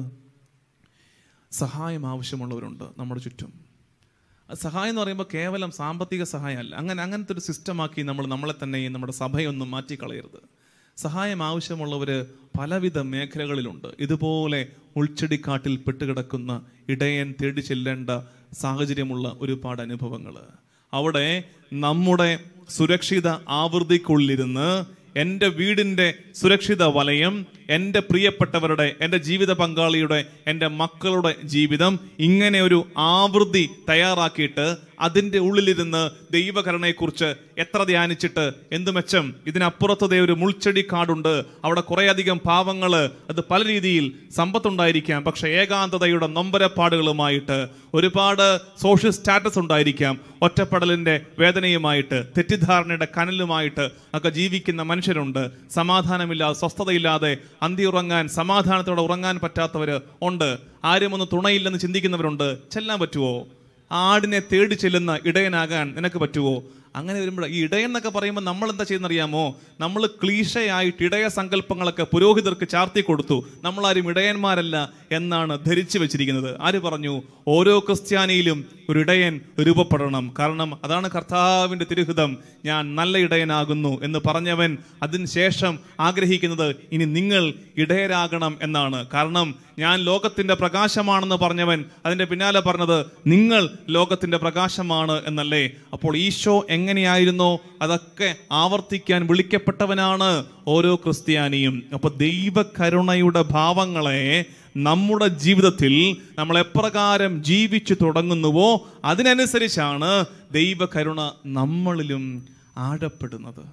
സഹായം ആവശ്യമുള്ളവരുണ്ട് നമ്മുടെ ചുറ്റും അത് സഹായം എന്ന് പറയുമ്പോൾ കേവലം സാമ്പത്തിക സഹായമല്ല അങ്ങനെ അങ്ങനത്തെ ഒരു സിസ്റ്റമാക്കി നമ്മൾ നമ്മളെ തന്നെയും നമ്മുടെ സഭയൊന്നും മാറ്റിക്കളയരുത് സഹായം ആവശ്യമുള്ളവർ പലവിധ മേഖലകളിലുണ്ട് ഇതുപോലെ ഉൾച്ചെടിക്കാട്ടിൽ പെട്ടുകിടക്കുന്ന ഇടയൻ തേടി ചെല്ലേണ്ട സാഹചര്യമുള്ള ഒരുപാട് അനുഭവങ്ങൾ അവിടെ നമ്മുടെ സുരക്ഷിത ആവൃത്തിക്കുള്ളിരുന്ന് എൻ്റെ വീടിൻ്റെ സുരക്ഷിത വലയം എൻ്റെ പ്രിയപ്പെട്ടവരുടെ എൻ്റെ ജീവിത പങ്കാളിയുടെ എൻ്റെ മക്കളുടെ ജീവിതം ഇങ്ങനെ ഒരു ആവൃത്തി തയ്യാറാക്കിയിട്ട് അതിൻ്റെ ഉള്ളിലിരുന്ന് ദൈവകരണയെക്കുറിച്ച് എത്ര ധ്യാനിച്ചിട്ട് എന്ത് മെച്ചം ഇതിനപ്പുറത്തതേ ഒരു മുൾച്ചെടി കാടുണ്ട് അവിടെ കുറേയധികം പാവങ്ങൾ അത് പല രീതിയിൽ സമ്പത്തുണ്ടായിരിക്കാം പക്ഷെ ഏകാന്തതയുടെ നൊമ്പരപ്പാടുകളുമായിട്ട് ഒരുപാട് സോഷ്യൽ സ്റ്റാറ്റസ് ഉണ്ടായിരിക്കാം ഒറ്റപ്പെടലിന്റെ വേദനയുമായിട്ട് തെറ്റിദ്ധാരണയുടെ കനലുമായിട്ട് ഒക്കെ ജീവിക്കുന്ന മനുഷ്യരുണ്ട് സമാധാനമില്ലാതെ സ്വസ്ഥതയില്ലാതെ അന്തി ഉറങ്ങാൻ സമാധാനത്തോടെ ഉറങ്ങാൻ പറ്റാത്തവര് ഉണ്ട് ആരും ഒന്ന് തുണയില്ലെന്ന് ചിന്തിക്കുന്നവരുണ്ട് ചെല്ലാൻ പറ്റുമോ ആടിനെ തേടി ചെല്ലുന്ന ഇടയനാകാൻ നിനക്ക് പറ്റുമോ അങ്ങനെ വരുമ്പോൾ ഈ ഇടയൻ എന്നൊക്കെ പറയുമ്പോൾ നമ്മൾ എന്താ ചെയ്യുന്നറിയാമോ നമ്മൾ ക്ലീശയായിട്ട് ഇടയ സങ്കല്പങ്ങളൊക്കെ പുരോഹിതർക്ക് ചാർത്തി കൊടുത്തു നമ്മളാരും ഇടയന്മാരല്ല എന്നാണ് ധരിച്ചു വെച്ചിരിക്കുന്നത് ആര് പറഞ്ഞു ഓരോ ക്രിസ്ത്യാനിയിലും ഒരു ഇടയൻ രൂപപ്പെടണം കാരണം അതാണ് കർത്താവിന്റെ തിരുഹിതം ഞാൻ നല്ല ഇടയനാകുന്നു എന്ന് പറഞ്ഞവൻ അതിനുശേഷം ആഗ്രഹിക്കുന്നത് ഇനി നിങ്ങൾ ഇടയരാകണം എന്നാണ് കാരണം ഞാൻ ലോകത്തിന്റെ പ്രകാശമാണെന്ന് പറഞ്ഞവൻ അതിന്റെ പിന്നാലെ പറഞ്ഞത് നിങ്ങൾ ലോകത്തിന്റെ പ്രകാശമാണ് എന്നല്ലേ അപ്പോൾ ഈശോ എങ്ങനെയായിരുന്നോ അതൊക്കെ ആവർത്തിക്കാൻ വിളിക്കപ്പെട്ടവനാണ് ഓരോ ക്രിസ്ത്യാനിയും അപ്പൊ ദൈവകരുണയുടെ ഭാവങ്ങളെ നമ്മുടെ ജീവിതത്തിൽ നമ്മൾ എപ്രകാരം ജീവിച്ചു തുടങ്ങുന്നുവോ അതിനനുസരിച്ചാണ് ദൈവകരുണ നമ്മളിലും ആഴപ്പെടുന്നത്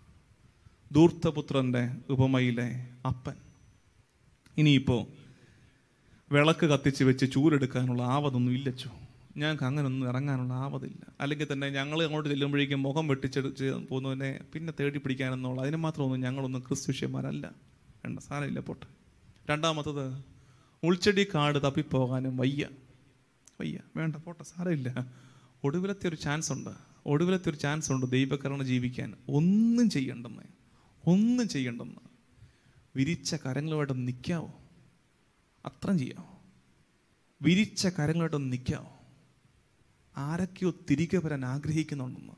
ധൂർത്തപുത്രന്റെ ഉപമയിലെ അപ്പൻ ഇനിയിപ്പോ വിളക്ക് കത്തിച്ച് വെച്ച് ചൂരെടുക്കാനുള്ള ആവതൊന്നും ഇല്ലച്ചോ ഞങ്ങൾക്ക് അങ്ങനൊന്നും ഇറങ്ങാനുള്ള ആവതില്ല അല്ലെങ്കിൽ തന്നെ ഞങ്ങൾ അങ്ങോട്ട് ചെല്ലുമ്പോഴേക്കും മുഖം വെട്ടിച്ചെടുച്ച് പോകുന്നതിനെ പിന്നെ തേടി പിടിക്കാനെന്നുള്ള അതിന് മാത്രമൊന്നും ഞങ്ങളൊന്നും ക്രിസ്തുഷ്യന്മാരല്ല വേണ്ട സാരമില്ല പോട്ടെ രണ്ടാമത്തത് ഉൾച്ചെടി കാട് തപ്പിപ്പോകാനും വയ്യ വയ്യ വേണ്ട പോട്ടെ സാരമില്ല ഒടുവിലത്തെ ഒരു ചാൻസ് ഉണ്ട് ഒടുവിലത്തെ ഒരു ചാൻസ് ഉണ്ട് ദൈവകരണ ജീവിക്കാൻ ഒന്നും ചെയ്യണ്ടെന്ന് ഒന്നും ചെയ്യണ്ടെന്ന് വിരിച്ച കരങ്ങളുമായിട്ട് നിൽക്കാവോ അത്രയും ചെയ്യാമോ വിരിച്ച കരങ്ങളായിട്ടൊന്ന് നിൽക്കാമോ ആരൊക്കെയോ തിരികെ വരാൻ ആഗ്രഹിക്കുന്നുണ്ടെന്ന്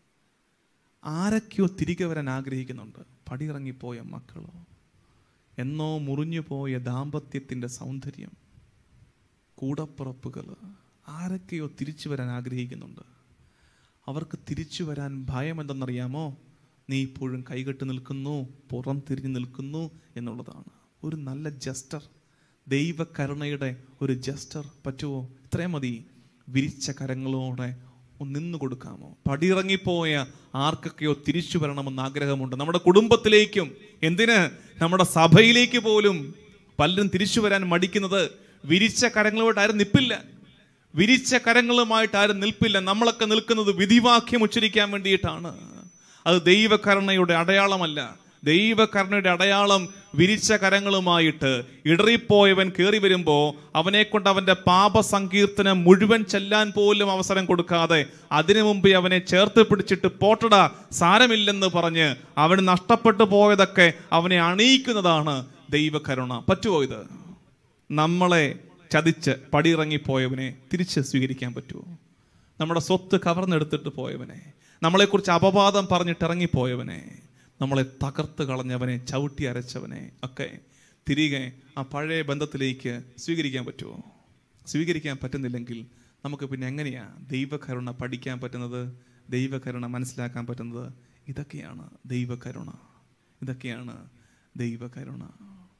ആരൊക്കെയോ തിരികെ വരാൻ ആഗ്രഹിക്കുന്നുണ്ട് പടിയിറങ്ങിപ്പോയ മക്കളോ എന്നോ മുറിഞ്ഞു പോയ ദാമ്പത്യത്തിൻ്റെ സൗന്ദര്യം കൂടപ്പുറപ്പുകൾ ആരൊക്കെയോ തിരിച്ചു വരാൻ ആഗ്രഹിക്കുന്നുണ്ട് അവർക്ക് തിരിച്ചു വരാൻ ഭയം എന്തെന്നറിയാമോ നീ ഇപ്പോഴും കൈകെട്ട് നിൽക്കുന്നു പുറം തിരിഞ്ഞു നിൽക്കുന്നു എന്നുള്ളതാണ് ഒരു നല്ല ജസ്റ്റർ ദൈവകരുണയുടെ ഒരു ജസ്റ്റർ പറ്റുമോ ഇത്രയും മതി വിരിച്ച കരങ്ങളോടെ ഒന്ന് നിന്ന് കൊടുക്കാമോ പടിയിറങ്ങിപ്പോയ ആർക്കൊക്കെയോ തിരിച്ചു വരണമെന്ന് ആഗ്രഹമുണ്ട് നമ്മുടെ കുടുംബത്തിലേക്കും എന്തിന് നമ്മുടെ സഭയിലേക്ക് പോലും പലരും തിരിച്ചു വരാൻ മടിക്കുന്നത് വിരിച്ച കരങ്ങളോട്ട് ആരും നിപ്പില്ല വിരിച്ച കരങ്ങളുമായിട്ട് ആരും നിൽപ്പില്ല നമ്മളൊക്കെ നിൽക്കുന്നത് വിധിവാക്യം ഉച്ചരിക്കാൻ വേണ്ടിയിട്ടാണ് അത് ദൈവകരുണയുടെ അടയാളമല്ല ദൈവകരുണയുടെ അടയാളം വിരിച്ച കരങ്ങളുമായിട്ട് ഇടറിപ്പോയവൻ കയറി വരുമ്പോ അവനെ കൊണ്ട് അവന്റെ പാപസങ്കീർത്തനം മുഴുവൻ ചെല്ലാൻ പോലും അവസരം കൊടുക്കാതെ അതിനു മുമ്പ് അവനെ ചേർത്ത് പിടിച്ചിട്ട് പോട്ടടാ സാരമില്ലെന്ന് പറഞ്ഞ് അവന് നഷ്ടപ്പെട്ടു പോയതൊക്കെ അവനെ അണിയിക്കുന്നതാണ് ദൈവകരുണ പറ്റുമോ ഇത് നമ്മളെ ചതിച്ച് പടിയിറങ്ങിപ്പോയവനെ തിരിച്ച് സ്വീകരിക്കാൻ പറ്റുമോ നമ്മുടെ സ്വത്ത് കവർന്നെടുത്തിട്ട് പോയവനെ നമ്മളെക്കുറിച്ച് അപവാദം പറഞ്ഞിട്ട് ഇറങ്ങിപ്പോയവനെ നമ്മളെ തകർത്ത് കളഞ്ഞവനെ ചവിട്ടി അരച്ചവനെ ഒക്കെ തിരികെ ആ പഴയ ബന്ധത്തിലേക്ക് സ്വീകരിക്കാൻ പറ്റുമോ സ്വീകരിക്കാൻ പറ്റുന്നില്ലെങ്കിൽ നമുക്ക് പിന്നെ എങ്ങനെയാ ദൈവകരുണ പഠിക്കാൻ പറ്റുന്നത് ദൈവകരുണ മനസ്സിലാക്കാൻ പറ്റുന്നത് ഇതൊക്കെയാണ് ദൈവകരുണ ഇതൊക്കെയാണ് ദൈവകരുണ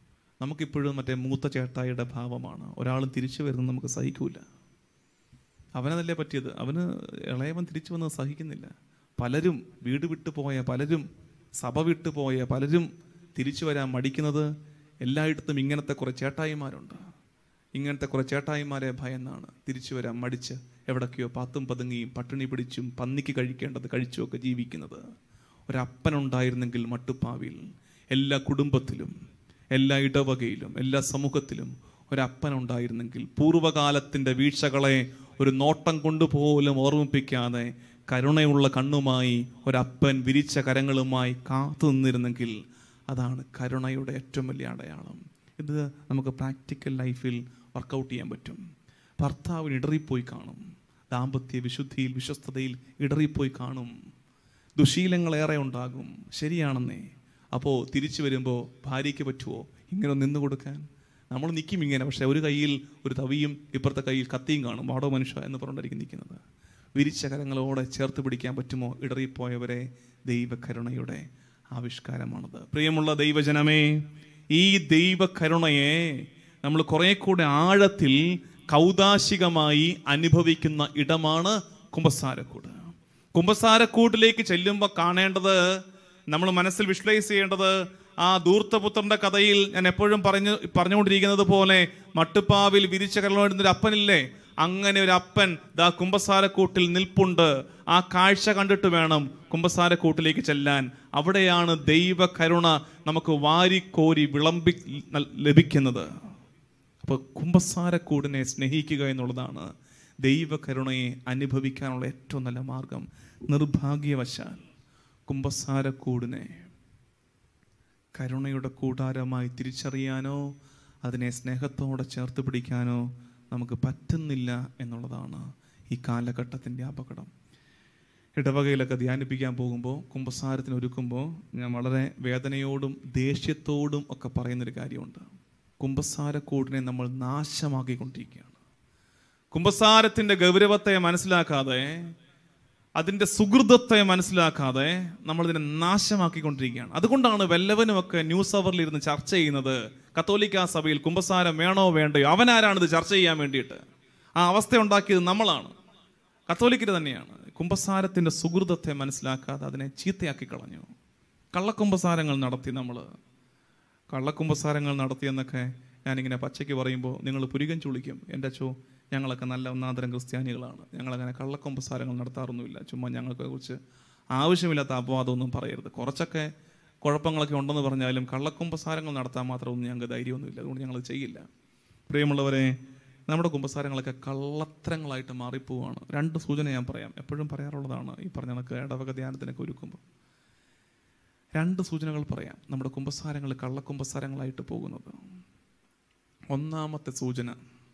നമുക്കിപ്പോഴും മറ്റേ മൂത്ത ചേട്ടായിയുടെ ഭാവമാണ് ഒരാളും തിരിച്ചു വരുന്നത് നമുക്ക് സഹിക്കൂല അവനതല്ലേ പറ്റിയത് അവന് ഇളയവൻ തിരിച്ചു വന്നത് സഹിക്കുന്നില്ല പലരും വീട് വിട്ടു പോയ പലരും സഭ വിട്ടു പോയ പലരും തിരിച്ചു വരാൻ മടിക്കുന്നത് എല്ലായിടത്തും ഇങ്ങനത്തെ കുറെ ചേട്ടായിമാരുണ്ട് ഇങ്ങനത്തെ കുറെ ചേട്ടായിമാരെ ഭയന്നാണ് തിരിച്ചു വരാൻ മടിച്ച് എവിടൊക്കെയോ പാത്തും പതുങ്ങിയും പട്ടിണി പിടിച്ചും പന്നിക്ക് കഴിക്കേണ്ടത് കഴിച്ചുമൊക്കെ ജീവിക്കുന്നത് ഒരപ്പനുണ്ടായിരുന്നെങ്കിൽ മട്ടുപ്പാവിൽ എല്ലാ കുടുംബത്തിലും എല്ലാ ഇടവകയിലും എല്ലാ സമൂഹത്തിലും ഒരപ്പനുണ്ടായിരുന്നെങ്കിൽ പൂർവ്വകാലത്തിന്റെ വീഴ്ചകളെ ഒരു നോട്ടം കൊണ്ടുപോലും ഓർമ്മിപ്പിക്കാതെ കരുണയുള്ള കണ്ണുമായി ഒരപ്പൻ വിരിച്ച കരങ്ങളുമായി കാത്തു നിന്നിരുന്നെങ്കിൽ അതാണ് കരുണയുടെ ഏറ്റവും വലിയ അടയാളം ഇത് നമുക്ക് പ്രാക്ടിക്കൽ ലൈഫിൽ വർക്കൗട്ട് ചെയ്യാൻ പറ്റും ഭർത്താവിന് ഇടറിപ്പോയി കാണും ദാമ്പത്യ വിശുദ്ധിയിൽ വിശ്വസ്തതയിൽ ഇടറിപ്പോയി കാണും ദുശീലങ്ങളേറെ ഉണ്ടാകും ശരിയാണെന്നേ അപ്പോൾ തിരിച്ചു വരുമ്പോൾ ഭാര്യയ്ക്ക് പറ്റുമോ ഇങ്ങനെ നിന്ന് കൊടുക്കാൻ നമ്മൾ നിൽക്കും ഇങ്ങനെ പക്ഷെ ഒരു കയ്യിൽ ഒരു തവിയും ഇപ്പുറത്തെ കയ്യിൽ കത്തിയും കാണും വാടോ മനുഷ്യ എന്ന് പറഞ്ഞിട്ടായിരിക്കും നിൽക്കുന്നത് വിരിച്ച കരങ്ങളോടെ ചേർത്ത് പിടിക്കാൻ പറ്റുമോ ഇടറിപ്പോയവരെ ദൈവകരുണയുടെ ആവിഷ്കാരമാണത് പ്രിയമുള്ള ദൈവജനമേ ഈ ദൈവകരുണയെ നമ്മൾ കുറെ കൂടെ ആഴത്തിൽ കൗതാശികമായി അനുഭവിക്കുന്ന ഇടമാണ് കുമ്പസാരക്കൂട് കുമ്പസാരക്കൂട്ടിലേക്ക് ചെല്ലുമ്പോൾ കാണേണ്ടത് നമ്മൾ മനസ്സിൽ വിഷ്വലൈസ് ചെയ്യേണ്ടത് ആ ധൂർത്തപുത്രന്റെ കഥയിൽ ഞാൻ എപ്പോഴും പറഞ്ഞു പറഞ്ഞുകൊണ്ടിരിക്കുന്നത് പോലെ മട്ടുപ്പാവിൽ വിരിച്ച കരളുമായിരുന്ന ഒരു അപ്പനില്ലേ അങ്ങനെ ഒരു അപ്പൻ ദാ കുമ്പസാരക്കൂട്ടിൽ നിൽപ്പുണ്ട് ആ കാഴ്ച കണ്ടിട്ട് വേണം കുമ്പസാരക്കൂട്ടിലേക്ക് ചെല്ലാൻ അവിടെയാണ് ദൈവ കരുണ നമുക്ക് വാരിക്കോരി വിളമ്പി നൽ- ലഭിക്കുന്നത് അപ്പോൾ കുമ്പസാരക്കൂടിനെ സ്നേഹിക്കുക എന്നുള്ളതാണ് ദൈവകരുണയെ അനുഭവിക്കാനുള്ള ഏറ്റവും നല്ല മാർഗം നിർഭാഗ്യവശാൽ കുമ്പസാരക്കൂടിനെ കരുണയുടെ കൂടാരമായി തിരിച്ചറിയാനോ അതിനെ സ്നേഹത്തോടെ ചേർത്ത് പിടിക്കാനോ നമുക്ക് പറ്റുന്നില്ല എന്നുള്ളതാണ് ഈ കാലഘട്ടത്തിൻ്റെ അപകടം ഇടവകയിലൊക്കെ ധ്യാനിപ്പിക്കാൻ പോകുമ്പോൾ കുമ്പസാരത്തിന് ഒരുക്കുമ്പോൾ ഞാൻ വളരെ വേദനയോടും ദേഷ്യത്തോടും ഒക്കെ പറയുന്നൊരു കാര്യമുണ്ട് കുമ്പസാരക്കൂടിനെ നമ്മൾ നാശമാക്കിക്കൊണ്ടിരിക്കുകയാണ് കുമ്പസാരത്തിൻ്റെ ഗൗരവത്തെ മനസ്സിലാക്കാതെ അതിൻ്റെ സുഹൃതത്തെ മനസ്സിലാക്കാതെ നമ്മൾ ഇതിനെ നാശമാക്കിക്കൊണ്ടിരിക്കുകയാണ് അതുകൊണ്ടാണ് വല്ലവനുമൊക്കെ ന്യൂസ് അവറിൽ ഇരുന്ന് ചർച്ച ചെയ്യുന്നത് കത്തോലിക്ക സഭയിൽ കുമ്പസാരം വേണോ വേണ്ടയോ അവനാരാണ് ഇത് ചർച്ച ചെയ്യാൻ വേണ്ടിയിട്ട് ആ അവസ്ഥ ഉണ്ടാക്കിയത് നമ്മളാണ് കത്തോലിക്കര് തന്നെയാണ് കുമ്പസാരത്തിൻ്റെ സുഹൃതത്തെ മനസ്സിലാക്കാതെ അതിനെ ചീത്തയാക്കി കളഞ്ഞു കള്ളക്കുമ്പസാരങ്ങൾ നടത്തി നമ്മൾ കള്ളക്കുമ്പസാരങ്ങൾ നടത്തിയെന്നൊക്കെ ഞാനിങ്ങനെ പച്ചയ്ക്ക് പറയുമ്പോൾ നിങ്ങൾ പുരികം ചുളിക്കും എൻ്റെ അച്ചോ ഞങ്ങളൊക്കെ നല്ല ഒന്നാന്തരം ക്രിസ്ത്യാനികളാണ് ഞങ്ങളങ്ങനെ കള്ളക്കുമ്പസാരങ്ങൾ നടത്താറൊന്നുമില്ല ചുമ്മാ ഞങ്ങൾക്ക് കുറിച്ച് ആവശ്യമില്ലാത്ത അപവാദമൊന്നും പറയരുത് കുറച്ചൊക്കെ കുഴപ്പങ്ങളൊക്കെ ഉണ്ടെന്ന് പറഞ്ഞാലും കള്ളക്കുമ്പസാരങ്ങൾ നടത്താൻ മാത്രമൊന്നും ഞങ്ങൾക്ക് ധൈര്യമൊന്നുമില്ല അതുകൊണ്ട് ഞങ്ങൾ ചെയ്യില്ല പ്രിയമുള്ളവരെ നമ്മുടെ കുമ്പസാരങ്ങളൊക്കെ കള്ളത്തരങ്ങളായിട്ട് മാറിപ്പോവാണ് രണ്ട് സൂചന ഞാൻ പറയാം എപ്പോഴും പറയാറുള്ളതാണ് ഈ പറഞ്ഞ കണക്ക് ഇടവക ധ്യാനത്തിനൊക്കെ ഒരുക്കുമ്പോൾ രണ്ട് സൂചനകൾ പറയാം നമ്മുടെ കുമ്പസാരങ്ങൾ കള്ളക്കുമ്പസാരങ്ങളായിട്ട് പോകുന്നത് ഒന്നാമത്തെ സൂചന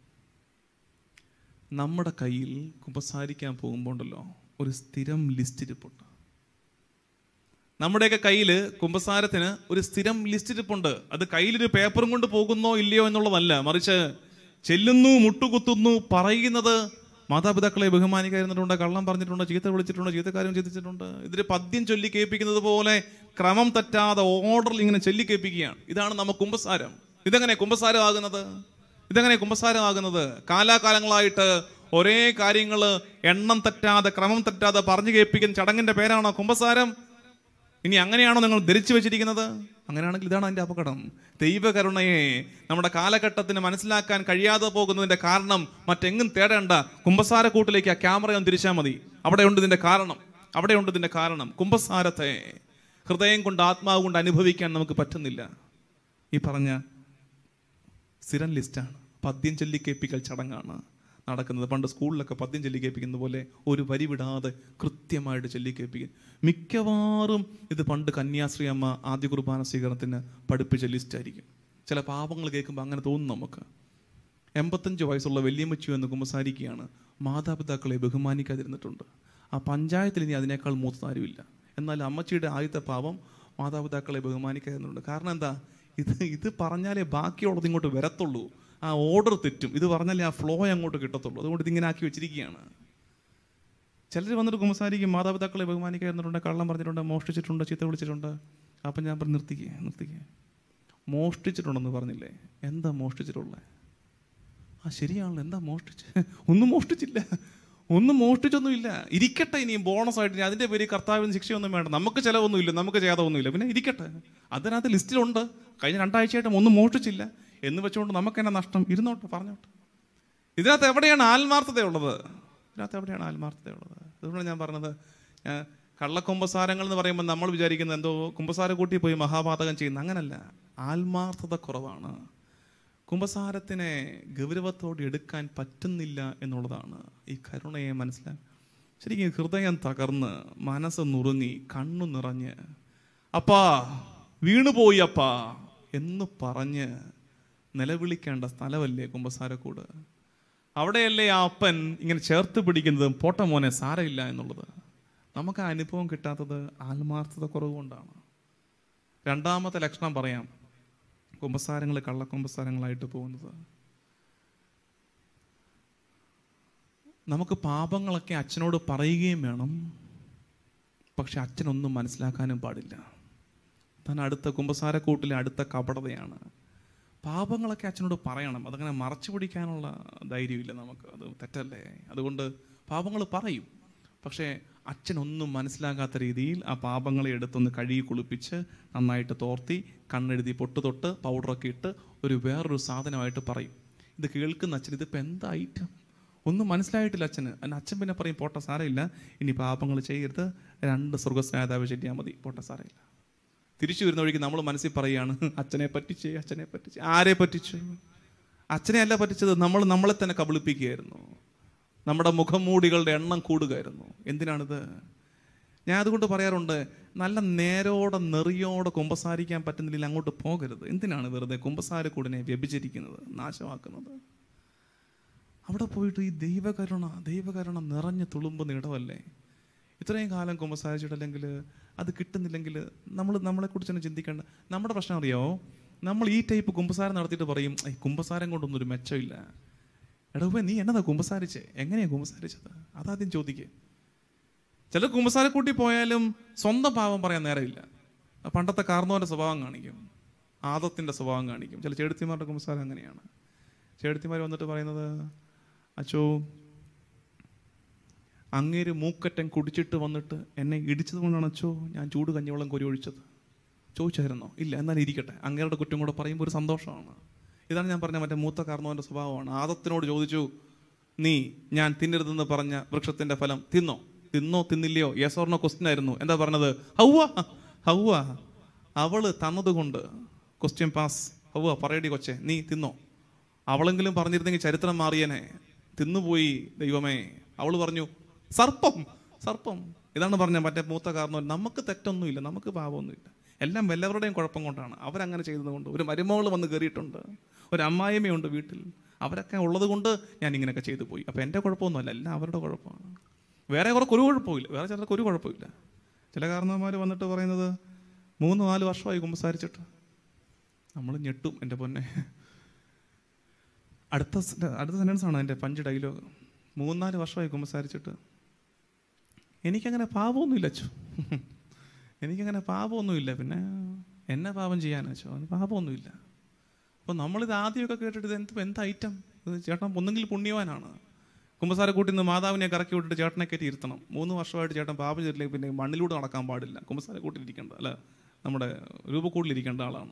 നമ്മുടെ കയ്യിൽ കുമ്പസാരിക്കാൻ പോകുമ്പോൾ ഉണ്ടല്ലോ ഒരു സ്ഥിരം ലിസ്റ്റ് ഇരിപ്പുണ്ട് നമ്മുടെയൊക്കെ കയ്യിൽ കുമ്പസാരത്തിന് ഒരു സ്ഥിരം ലിസ്റ്റ് ഇരിപ്പുണ്ട് അത് കയ്യിലൊരു പേപ്പറും കൊണ്ട് പോകുന്നോ ഇല്ലയോ എന്നുള്ളതല്ല മറിച്ച് ചെല്ലുന്നു മുട്ടുകുത്തുന്നു പറയുന്നത് മാതാപിതാക്കളെ ബഹുമാനിക്കാതിരുന്നിട്ടുണ്ട് കള്ളം പറഞ്ഞിട്ടുണ്ട് ചീത്ത വിളിച്ചിട്ടുണ്ട് ചീത്തക്കാരും ചിന്തിച്ചിട്ടുണ്ട് ഇതിൽ പദ്യം ചൊല്ലി കേൾപ്പിക്കുന്നത് പോലെ ക്രമം തെറ്റാതെ ഓർഡറിൽ ഇങ്ങനെ ചൊല്ലി കേൾപ്പിക്കുകയാണ് ഇതാണ് നമുക്ക് കുമ്പസാരം ഇതെങ്ങനെ കുമ്പസാരം ആകുന്നത് ഇതെങ്ങനെ കുമ്പസാരം ആകുന്നത് കാലാകാലങ്ങളായിട്ട് ഒരേ കാര്യങ്ങൾ എണ്ണം തെറ്റാതെ ക്രമം തെറ്റാതെ പറഞ്ഞു കേൾപ്പിക്കുന്ന ചടങ്ങിന്റെ പേരാണോ കുമ്പസാരം ഇനി അങ്ങനെയാണോ നിങ്ങൾ ധരിച്ചു വെച്ചിരിക്കുന്നത് അങ്ങനെയാണെങ്കിൽ ഇതാണ് അതിന്റെ അപകടം ദൈവകരുണയെ നമ്മുടെ കാലഘട്ടത്തിന് മനസ്സിലാക്കാൻ കഴിയാതെ പോകുന്നതിന്റെ കാരണം മറ്റെങ്ങും തേടേണ്ട കുമ്പസാരക്കൂട്ടിലേക്ക് ആ ക്യാമറ ഒന്ന് തിരിച്ചാൽ മതി അവിടെയുണ്ട് ഇതിന്റെ കാരണം അവിടെയുണ്ട് ഇതിന്റെ കാരണം കുമ്പസാരത്തെ ഹൃദയം കൊണ്ട് ആത്മാവ് കൊണ്ട് അനുഭവിക്കാൻ നമുക്ക് പറ്റുന്നില്ല ഈ പറഞ്ഞ സ്ഥിരം ലിസ്റ്റാണ് പദ്യം ചൊല്ലി കേൾപ്പിക്കൽ ചടങ്ങാണ് നടക്കുന്നത് പണ്ട് സ്കൂളിലൊക്കെ പദ്യം ചൊല്ലി കേൾപ്പിക്കുന്ന പോലെ ഒരു വരി വിടാതെ കൃത്യമായിട്ട് ചൊല്ലി കേൾപ്പിക്കും മിക്കവാറും ഇത് പണ്ട് കന്യാശ്രീ അമ്മ ആദ്യ കുർബാന സ്വീകരണത്തിന് പഠിപ്പിച്ച ലിസ്റ്റ് ആയിരിക്കും ചില പാപങ്ങൾ കേൾക്കുമ്പോൾ അങ്ങനെ തോന്നും നമുക്ക് എൺപത്തഞ്ച് വയസ്സുള്ള വല്യമ്മച്ചു എന്ന് കുമ്പസാരിക്കുകയാണ് മാതാപിതാക്കളെ ബഹുമാനിക്കാതിരുന്നിട്ടുണ്ട് ആ പഞ്ചായത്തിൽ ഇനി അതിനേക്കാൾ മൂത്തതാരുമില്ല എന്നാൽ അമ്മച്ചിയുടെ ആദ്യത്തെ പാപം മാതാപിതാക്കളെ ബഹുമാനിക്കാതിരുന്നുണ്ട് കാരണം എന്താ ഇത് ഇത് പറഞ്ഞാലേ ബാക്കിയുള്ളത് ഇങ്ങോട്ട് വരത്തുള്ളൂ ആ ഓർഡർ തെറ്റും ഇത് പറഞ്ഞാലേ ആ ഫ്ലോ അങ്ങോട്ട് കിട്ടത്തുള്ളൂ അതുകൊണ്ട് ഇതിങ്ങനെ ആക്കി വെച്ചിരിക്കുകയാണ് ചിലർ വന്നിട്ട് കുമ്പസാരിക്കും മാതാപിതാക്കളെ ബഹുമാനിക്കാതിരുന്നിട്ടുണ്ട് കള്ളം പറഞ്ഞിട്ടുണ്ട് മോഷ്ടിച്ചിട്ടുണ്ട് ചീത്ത വിളിച്ചിട്ടുണ്ട് അപ്പം ഞാൻ പറഞ്ഞു നിർത്തിക്കേ നിർത്തിക്കേ മോഷ്ടിച്ചിട്ടുണ്ടെന്ന് പറഞ്ഞില്ലേ എന്താ മോഷ്ടിച്ചിട്ടുള്ളത് ആ ശരിയാണല്ലോ എന്താ മോഷ്ടിച്ച് ഒന്നും മോഷ്ടിച്ചില്ല ഒന്നും മോഷ്ടിച്ചൊന്നുമില്ല ഇരിക്കട്ടെ ഇനിയും ബോണസ് ആയിട്ട് ഇനി അതിന്റെ പേര് കർത്താവിന് ശിക്ഷയൊന്നും വേണ്ട നമുക്ക് ചിലവൊന്നുമില്ല നമുക്ക് ചെയ്യാതൊന്നുമില്ല പിന്നെ ഇരിക്കട്ടെ അതിനകത്ത് ലിസ്റ്റിലുണ്ട് കഴിഞ്ഞ രണ്ടാഴ്ചയായിട്ടും ഒന്നും മോഷ്ടിച്ചില്ല എന്ന് വെച്ചുകൊണ്ട് നമുക്ക് തന്നെ നഷ്ടം ഇരുന്നോട്ടെ പറഞ്ഞോട്ടെ ഇതിനകത്ത് എവിടെയാണ് ആത്മാർത്ഥതയുള്ളത് ഇതിനകത്ത് എവിടെയാണ് ആത്മാർത്ഥതയുള്ളത് അതുകൊണ്ട് ഞാൻ പറഞ്ഞത് ഞാൻ കള്ളക്കുമ്പസാരങ്ങൾ എന്ന് പറയുമ്പോൾ നമ്മൾ വിചാരിക്കുന്നത് എന്തോ കുമ്പസാര കൂട്ടി പോയി മഹാപാതകം ചെയ്യുന്ന അങ്ങനല്ല ആത്മാർത്ഥത കുറവാണ് കുമ്പസാരത്തിനെ ഗൗരവത്തോടെ എടുക്കാൻ പറ്റുന്നില്ല എന്നുള്ളതാണ് ഈ കരുണയെ മനസ്സിലാക്കി ശരിക്കും ഹൃദയം തകർന്ന് മനസ്സ് നുറുങ്ങി കണ്ണു നിറഞ്ഞ് അപ്പാ വീണുപോയി അപ്പാ എന്ന് പറഞ്ഞ് നിലവിളിക്കേണ്ട സ്ഥലമല്ലേ കുമ്പസാരക്കൂട് അവിടെയല്ലേ ആ അപ്പൻ ഇങ്ങനെ ചേർത്ത് പിടിക്കുന്നതും പോട്ട മോനെ സാരമില്ല എന്നുള്ളത് നമുക്ക് ആ അനുഭവം കിട്ടാത്തത് ആത്മാർത്ഥത കുറവുകൊണ്ടാണ് രണ്ടാമത്തെ ലക്ഷണം പറയാം കുമ്പസാരങ്ങൾ കള്ളക്കുമ്പസാരങ്ങളായിട്ട് പോകുന്നത് നമുക്ക് പാപങ്ങളൊക്കെ അച്ഛനോട് പറയുകയും വേണം പക്ഷെ അച്ഛനൊന്നും മനസ്സിലാക്കാനും പാടില്ല താൻ അടുത്ത കുമ്പസാരക്കൂട്ടിലെ അടുത്ത കപടതയാണ് പാപങ്ങളൊക്കെ അച്ഛനോട് പറയണം അതങ്ങനെ മറച്ചു പിടിക്കാനുള്ള ധൈര്യമില്ല നമുക്ക് അത് തെറ്റല്ലേ അതുകൊണ്ട് പാപങ്ങൾ പറയും പക്ഷേ അച്ഛനൊന്നും മനസ്സിലാകാത്ത രീതിയിൽ ആ പാപങ്ങളെ എടുത്തൊന്ന് കഴുകി കുളിപ്പിച്ച് നന്നായിട്ട് തോർത്തി കണ്ണെഴുതി പൊട്ട് തൊട്ട് പൗഡറൊക്കെ ഇട്ട് ഒരു വേറൊരു സാധനമായിട്ട് പറയും ഇത് കേൾക്കുന്ന അച്ഛൻ ഇതിപ്പോൾ എന്താ ഐറ്റം ഒന്നും മനസ്സിലായിട്ടില്ല അച്ഛന് അതിന് അച്ഛൻ പിന്നെ പറയും പോട്ട സാരമില്ല ഇനി പാപങ്ങൾ ചെയ്യരുത് രണ്ട് സ്വർഗസ്നാതാവ് ചെല്ലിയാൽ മതി പോട്ട സാരമില്ല തിരിച്ചു വരുന്ന വഴിക്ക് നമ്മൾ മനസ്സിൽ പറയുകയാണ് അച്ഛനെ പറ്റിച്ച് അച്ഛനെ പറ്റിച്ച് ആരെ പറ്റിച്ചു അച്ഛനെ അല്ല പറ്റിച്ചത് നമ്മൾ നമ്മളെ തന്നെ കബളിപ്പിക്കുകയായിരുന്നു നമ്മുടെ മുഖംമൂടികളുടെ എണ്ണം കൂടുകയായിരുന്നു എന്തിനാണിത് ഞാൻ അതുകൊണ്ട് പറയാറുണ്ട് നല്ല നേരോടെ നെറിയോടെ കുമ്പസാരിക്കാൻ പറ്റുന്നില്ല അങ്ങോട്ട് പോകരുത് എന്തിനാണ് വെറുതെ കുമ്പസാരക്കൂടിനെ വ്യഭിചരിക്കുന്നത് നാശമാക്കുന്നത് അവിടെ പോയിട്ട് ഈ ദൈവകരുണ ദൈവകരുണ നിറഞ്ഞ് തുളുമ്പുന്ന ഇടമല്ലേ ഇത്രയും കാലം കുമ്പസാരിച്ചിട്ടല്ലെങ്കിൽ അത് കിട്ടുന്നില്ലെങ്കിൽ നമ്മൾ നമ്മളെക്കുറിച്ച് തന്നെ ചിന്തിക്കേണ്ട നമ്മുടെ പ്രശ്നം അറിയാമോ നമ്മൾ ഈ ടൈപ്പ് കുമ്പസാരം നടത്തിയിട്ട് പറയും "ഐ, കുമ്പസാരം കൊണ്ടൊന്നും ഒരു മെച്ചമില്ല എടവേ നീ എന്നതാ കുമ്പസാരിച്ചേ എങ്ങനെയാ കുമ്പസാരിച്ചത് അതാദ്യം ചോദിക്കേ ചില കുമ്പസാരക്കൂട്ടി പോയാലും സ്വന്തം പാവം പറയാൻ നേരമില്ല ആ പണ്ടത്തെ കാർന്നോന്റെ സ്വഭാവം കാണിക്കും ആദത്തിന്റെ സ്വഭാവം കാണിക്കും ചില ചേടത്തിമാരുടെ കുമ്പസാരം അങ്ങനെയാണ് ചേടത്തിമാർ വന്നിട്ട് പറയുന്നത് അച്ചോ അങ്ങേര് മൂക്കറ്റൻ കുടിച്ചിട്ട് വന്നിട്ട് എന്നെ ഇടിച്ചത് കൊണ്ടാണ് അച്ചോ ഞാൻ ചൂട് കഞ്ഞിവെള്ളം കോരി ഒഴിച്ചത് ചോദിച്ചായിരുന്നോ ഇല്ല എന്നാൽ ഇരിക്കട്ടെ അങ്ങേരുടെ കുറ്റം കൂടെ പറയുമ്പോൾ ഒരു സന്തോഷമാണ് ഇതാണ് ഞാൻ പറഞ്ഞ മറ്റേ മൂത്ത കാർന്നവന്റെ സ്വഭാവമാണ് ആദത്തിനോട് ചോദിച്ചു നീ ഞാൻ തിന്നരുതെന്ന് പറഞ്ഞ വൃക്ഷത്തിന്റെ ഫലം തിന്നോ തിന്നോ തിന്നില്ലയോ യെസ് ഓർണോ ക്വസ്റ്റ്യൻ ആയിരുന്നു എന്താ പറഞ്ഞത് ഹൗവ ഹൗവ അവള് തന്നതുകൊണ്ട് ക്വസ്റ്റ്യൻ പാസ് ഹൗവ പറയടി കൊച്ചെ നീ തിന്നോ അവളെങ്കിലും പറഞ്ഞിരുന്നെങ്കിൽ ചരിത്രം മാറിയനെ തിന്നുപോയി ദൈവമേ അവള് പറഞ്ഞു സർപ്പം സർപ്പം ഇതാണ് പറഞ്ഞ മറ്റേ മൂത്ത കാരണം നമുക്ക് തെറ്റൊന്നുമില്ല നമുക്ക് പാപമൊന്നുമില്ല എല്ലാം വല്ലവരുടെയും കുഴപ്പം കൊണ്ടാണ് അവരങ്ങനെ ചെയ്തത് കൊണ്ട് ഒരു മരുമകൾ വന്ന് കയറിയിട്ടുണ്ട് ഒരു അമ്മായിമ്മയുണ്ട് വീട്ടിൽ അവരൊക്കെ ഉള്ളത് കൊണ്ട് ഞാൻ ഇങ്ങനെയൊക്കെ ചെയ്തു പോയി അപ്പം എൻ്റെ കുഴപ്പമൊന്നുമല്ല എല്ലാം അവരുടെ കുഴപ്പമാണ് വേറെ കുറച്ച് ഒരു കുഴപ്പമില്ല വേറെ ചിലർക്ക് ഒരു കുഴപ്പമില്ല ചില കാരണവന്മാർ വന്നിട്ട് പറയുന്നത് മൂന്ന് നാല് വർഷമായി കുമ്പസാരിച്ചിട്ട് നമ്മൾ ഞെട്ടും എൻ്റെ പൊന്നെ അടുത്ത സെ- അടുത്ത സെൻറ്റൻസ് ആണ് എൻ്റെ പഞ്ച് ഡയലോഗ് മൂന്നാല് വർഷമായി കുമ്പസാരിച്ചിട്ട് എനിക്കങ്ങനെ പാപമൊന്നുമില്ല അച്ചു എനിക്കങ്ങനെ പാപമൊന്നുമില്ല പിന്നെ എന്നെ പാപം ചെയ്യാനാ അച്ചു അതിന് പാപമൊന്നുമില്ല അപ്പോൾ നമ്മളിത് ആദ്യമൊക്കെ കേട്ടിട്ട് ഇത് എന്ത് എന്ത് ഐറ്റം ഇത് ചേട്ടൻ ഒന്നെങ്കിൽ പുണ്യവാനാണ് കുമ്പസാര കൂട്ടിൽ നിന്ന് മാതാവിനെ കറക്കി വിട്ടിട്ട് ചേട്ടനെ കയറ്റി ഇരുത്തണം മൂന്ന് വർഷമായിട്ട് ചേട്ടൻ പാപം ചെയ്തില്ലെങ്കിൽ പിന്നെ മണ്ണിലൂടെ നടക്കാൻ പാടില്ല കുമ്പസാര കൂട്ടിലിരിക്കേണ്ട അല്ല നമ്മുടെ രൂപക്കൂടിലിരിക്കേണ്ട ആളാണ്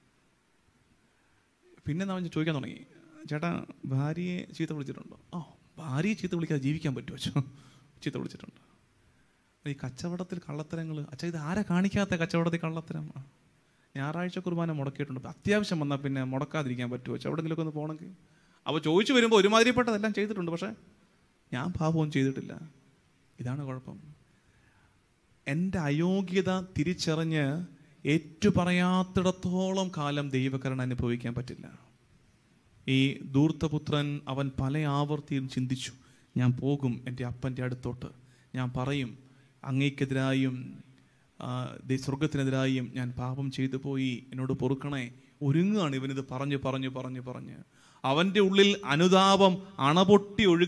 പിന്നെ നമ്മൾ ചോദിക്കാൻ തുടങ്ങി ചേട്ടാ ഭാര്യയെ ചീത്ത വിളിച്ചിട്ടുണ്ടോ ഓ ഭാര്യയെ ചീത്ത വിളിക്കാതെ ജീവിക്കാൻ പറ്റുമോ അച്ഛോ ചീത്ത വിളിച്ചിട്ടുണ്ട് ഈ കച്ചവടത്തിൽ കള്ളത്തരങ്ങൾ അച്ഛാ ഇത് ആരെ കാണിക്കാത്ത കച്ചവടത്തിൽ കള്ളത്തരം ആ. ഞായറാഴ്ച കുർബാന മുടക്കിയിട്ടുണ്ട് ഇപ്പം അത്യാവശ്യം വന്നാൽ പിന്നെ മുടക്കാതിരിക്കാൻ പറ്റുമോ അച്ഛാ എവിടെങ്കിലുമൊക്കെ ഒന്ന് പോകണമെങ്കിൽ അപ്പോൾ ചോദിച്ചു വരുമ്പോൾ ഒരുമാതിരിപ്പെട്ടതെല്ലാം ചെയ്തിട്ടുണ്ട് പക്ഷേ ഞാൻ പാപവും ചെയ്തിട്ടില്ല ഇതാണ് കുഴപ്പം എൻ്റെ അയോഗ്യത തിരിച്ചറിഞ്ഞ് ഏറ്റുപറയാത്തിടത്തോളം കാലം ദൈവകരണ അനുഭവിക്കാൻ പറ്റില്ല ഈ ധൂർത്തപുത്രൻ അവൻ പല ആവർത്തിയും ചിന്തിച്ചു ഞാൻ പോകും എൻ്റെ അപ്പൻ്റെ അടുത്തോട്ട് ഞാൻ പറയും അങ്ങേക്കെതിരായും ആ, ദൈ- സ്വർഗത്തിനെതിരായും ഞാൻ പാപം ചെയ്തു പോയി എന്നോട് പൊറുക്കണേ ഒരുങ്ങാണ് ഇവനിത് പറഞ്ഞു പറഞ്ഞു പറഞ്ഞു പറഞ്ഞ് അവൻ്റെ ഉള്ളിൽ അനുതാപം അണപൊട്ടി ഒഴുകി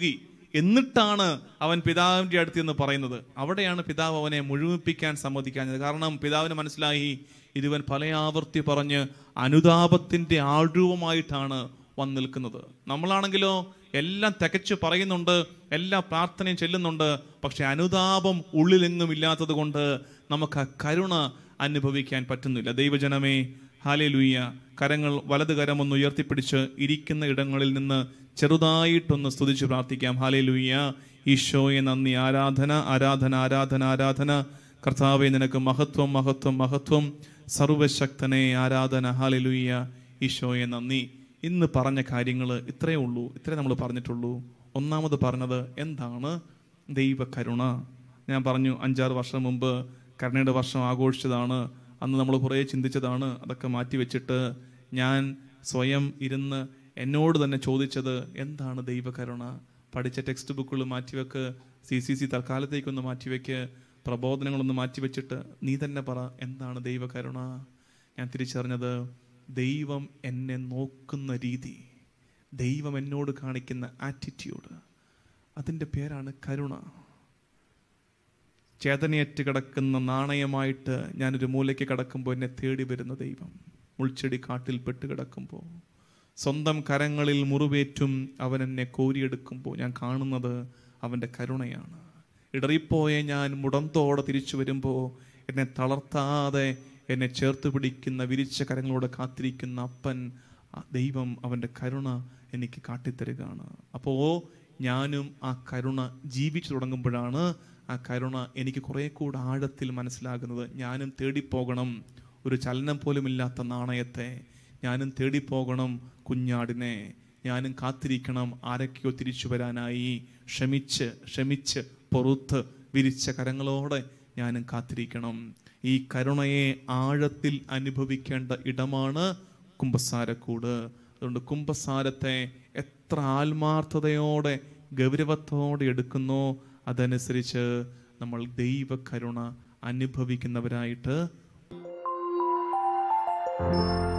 എന്നിട്ടാണ് അവൻ പിതാവിൻ്റെ അടുത്ത് എന്ന് പറയുന്നത് അവിടെയാണ് പിതാവ് അവനെ മുഴുമിപ്പിക്കാൻ സമ്മതിക്കാഞ്ഞത് കാരണം പിതാവിന് മനസ്സിലായി ഇരുവൻ പല ആവർത്തി പറഞ്ഞ് അനുതാപത്തിന്റെ ആഴവുമായിട്ടാണ് വന്നു നിൽക്കുന്നത് നമ്മളാണെങ്കിലോ എല്ലാം തികച്ചു പറയുന്നുണ്ട് എല്ലാ പ്രാർത്ഥനയും ചെല്ലുന്നുണ്ട് പക്ഷെ അനുതാപം ഉള്ളിലെങ്ങും ഇല്ലാത്തത് കൊണ്ട് നമുക്ക് ആ കരുണ അനുഭവിക്കാൻ പറ്റുന്നില്ല ദൈവജനമേ ഹാലേ ലുയ്യ കരങ്ങൾ വലത് കരമൊന്ന് ഉയർത്തിപ്പിടിച്ച് ഇരിക്കുന്ന ഇടങ്ങളിൽ നിന്ന് ചെറുതായിട്ടൊന്ന് സ്തുതിച്ച് പ്രാർത്ഥിക്കാം ഹാലേ ലുയ്യ ഈശോയെ നന്ദി ആരാധന ആരാധന ആരാധന ആരാധന കർത്താവെ നിനക്ക് മഹത്വം മഹത്വം മഹത്വം സർവശക്തനെ ആരാധന ഹാലേ ലുയ്യ ഈശോയെ നന്ദി ഇന്ന് പറഞ്ഞ കാര്യങ്ങൾ ഇത്രയേ ഉള്ളൂ ഇത്രേ നമ്മൾ പറഞ്ഞിട്ടുള്ളൂ ഒന്നാമത് പറഞ്ഞത് എന്താണ് ദൈവകരുണ ഞാൻ പറഞ്ഞു അഞ്ചാറ് വർഷം മുമ്പ് കരുണയുടെ വർഷം ആഘോഷിച്ചതാണ് അന്ന് നമ്മൾ കുറേ ചിന്തിച്ചതാണ് അതൊക്കെ മാറ്റി വെച്ചിട്ട് ഞാൻ സ്വയം ഇരുന്ന് എന്നോട് തന്നെ ചോദിച്ചത് എന്താണ് ദൈവകരുണ പഠിച്ച ടെക്സ്റ്റ് ബുക്കുകൾ മാറ്റിവെക്ക് സി സി സി തൽക്കാലത്തേക്കൊന്ന് മാറ്റിവെക്ക് പ്രബോധനങ്ങളൊന്ന് മാറ്റിവെച്ചിട്ട് നീ തന്നെ പറ എന്താണ് ദൈവകരുണ ഞാൻ തിരിച്ചറിഞ്ഞത് ദൈവം എന്നെ നോക്കുന്ന രീതി ദൈവം എന്നോട് കാണിക്കുന്ന ആറ്റിറ്റ്യൂഡ് അതിൻ്റെ പേരാണ് കരുണ ചേതനയറ്റ് കിടക്കുന്ന നാണയമായിട്ട് ഞാനൊരു മൂലയ്ക്ക് കിടക്കുമ്പോൾ എന്നെ തേടി വരുന്ന ദൈവം മുൾച്ചെടി കാട്ടിൽ പെട്ട് കിടക്കുമ്പോൾ സ്വന്തം കരങ്ങളിൽ മുറിവേറ്റും അവൻ എന്നെ കോരിയെടുക്കുമ്പോൾ ഞാൻ കാണുന്നത് അവൻ്റെ കരുണയാണ് ഇടറിപ്പോയ ഞാൻ മുടന്തോടെ തിരിച്ചു വരുമ്പോൾ എന്നെ തളർത്താതെ എന്നെ ചേർത്ത് പിടിക്കുന്ന വിരിച്ച കരങ്ങളോടെ കാത്തിരിക്കുന്ന അപ്പൻ ആ ദൈവം അവൻ്റെ കരുണ എനിക്ക് കാട്ടിത്തരുകയാണ് അപ്പോൾ ഞാനും ആ കരുണ ജീവിച്ചു തുടങ്ങുമ്പോഴാണ് ആ കരുണ എനിക്ക് കുറെ കൂടെ ആഴത്തിൽ മനസ്സിലാകുന്നത് ഞാനും തേടിപ്പോകണം ഒരു ചലനം പോലുമില്ലാത്ത നാണയത്തെ ഞാനും തേടിപ്പോകണം കുഞ്ഞാടിനെ ഞാനും കാത്തിരിക്കണം ആരൊക്കെയോ തിരിച്ചു വരാനായി ക്ഷമിച്ച് ക്ഷമിച്ച് പൊറുത്ത് വിരിച്ച കരങ്ങളോടെ ഞാനും കാത്തിരിക്കണം ഈ കരുണയെ ആഴത്തിൽ അനുഭവിക്കേണ്ട ഇടമാണ് കുംഭസാരക്കൂട് അതുകൊണ്ട് കുംഭസാരത്തെ എത്ര ആത്മാർത്ഥതയോടെ ഗൗരവത്തോടെ എടുക്കുന്നോ അതനുസരിച്ച് നമ്മൾ ദൈവകരുണ അനുഭവിക്കുന്നവരായിട്ട്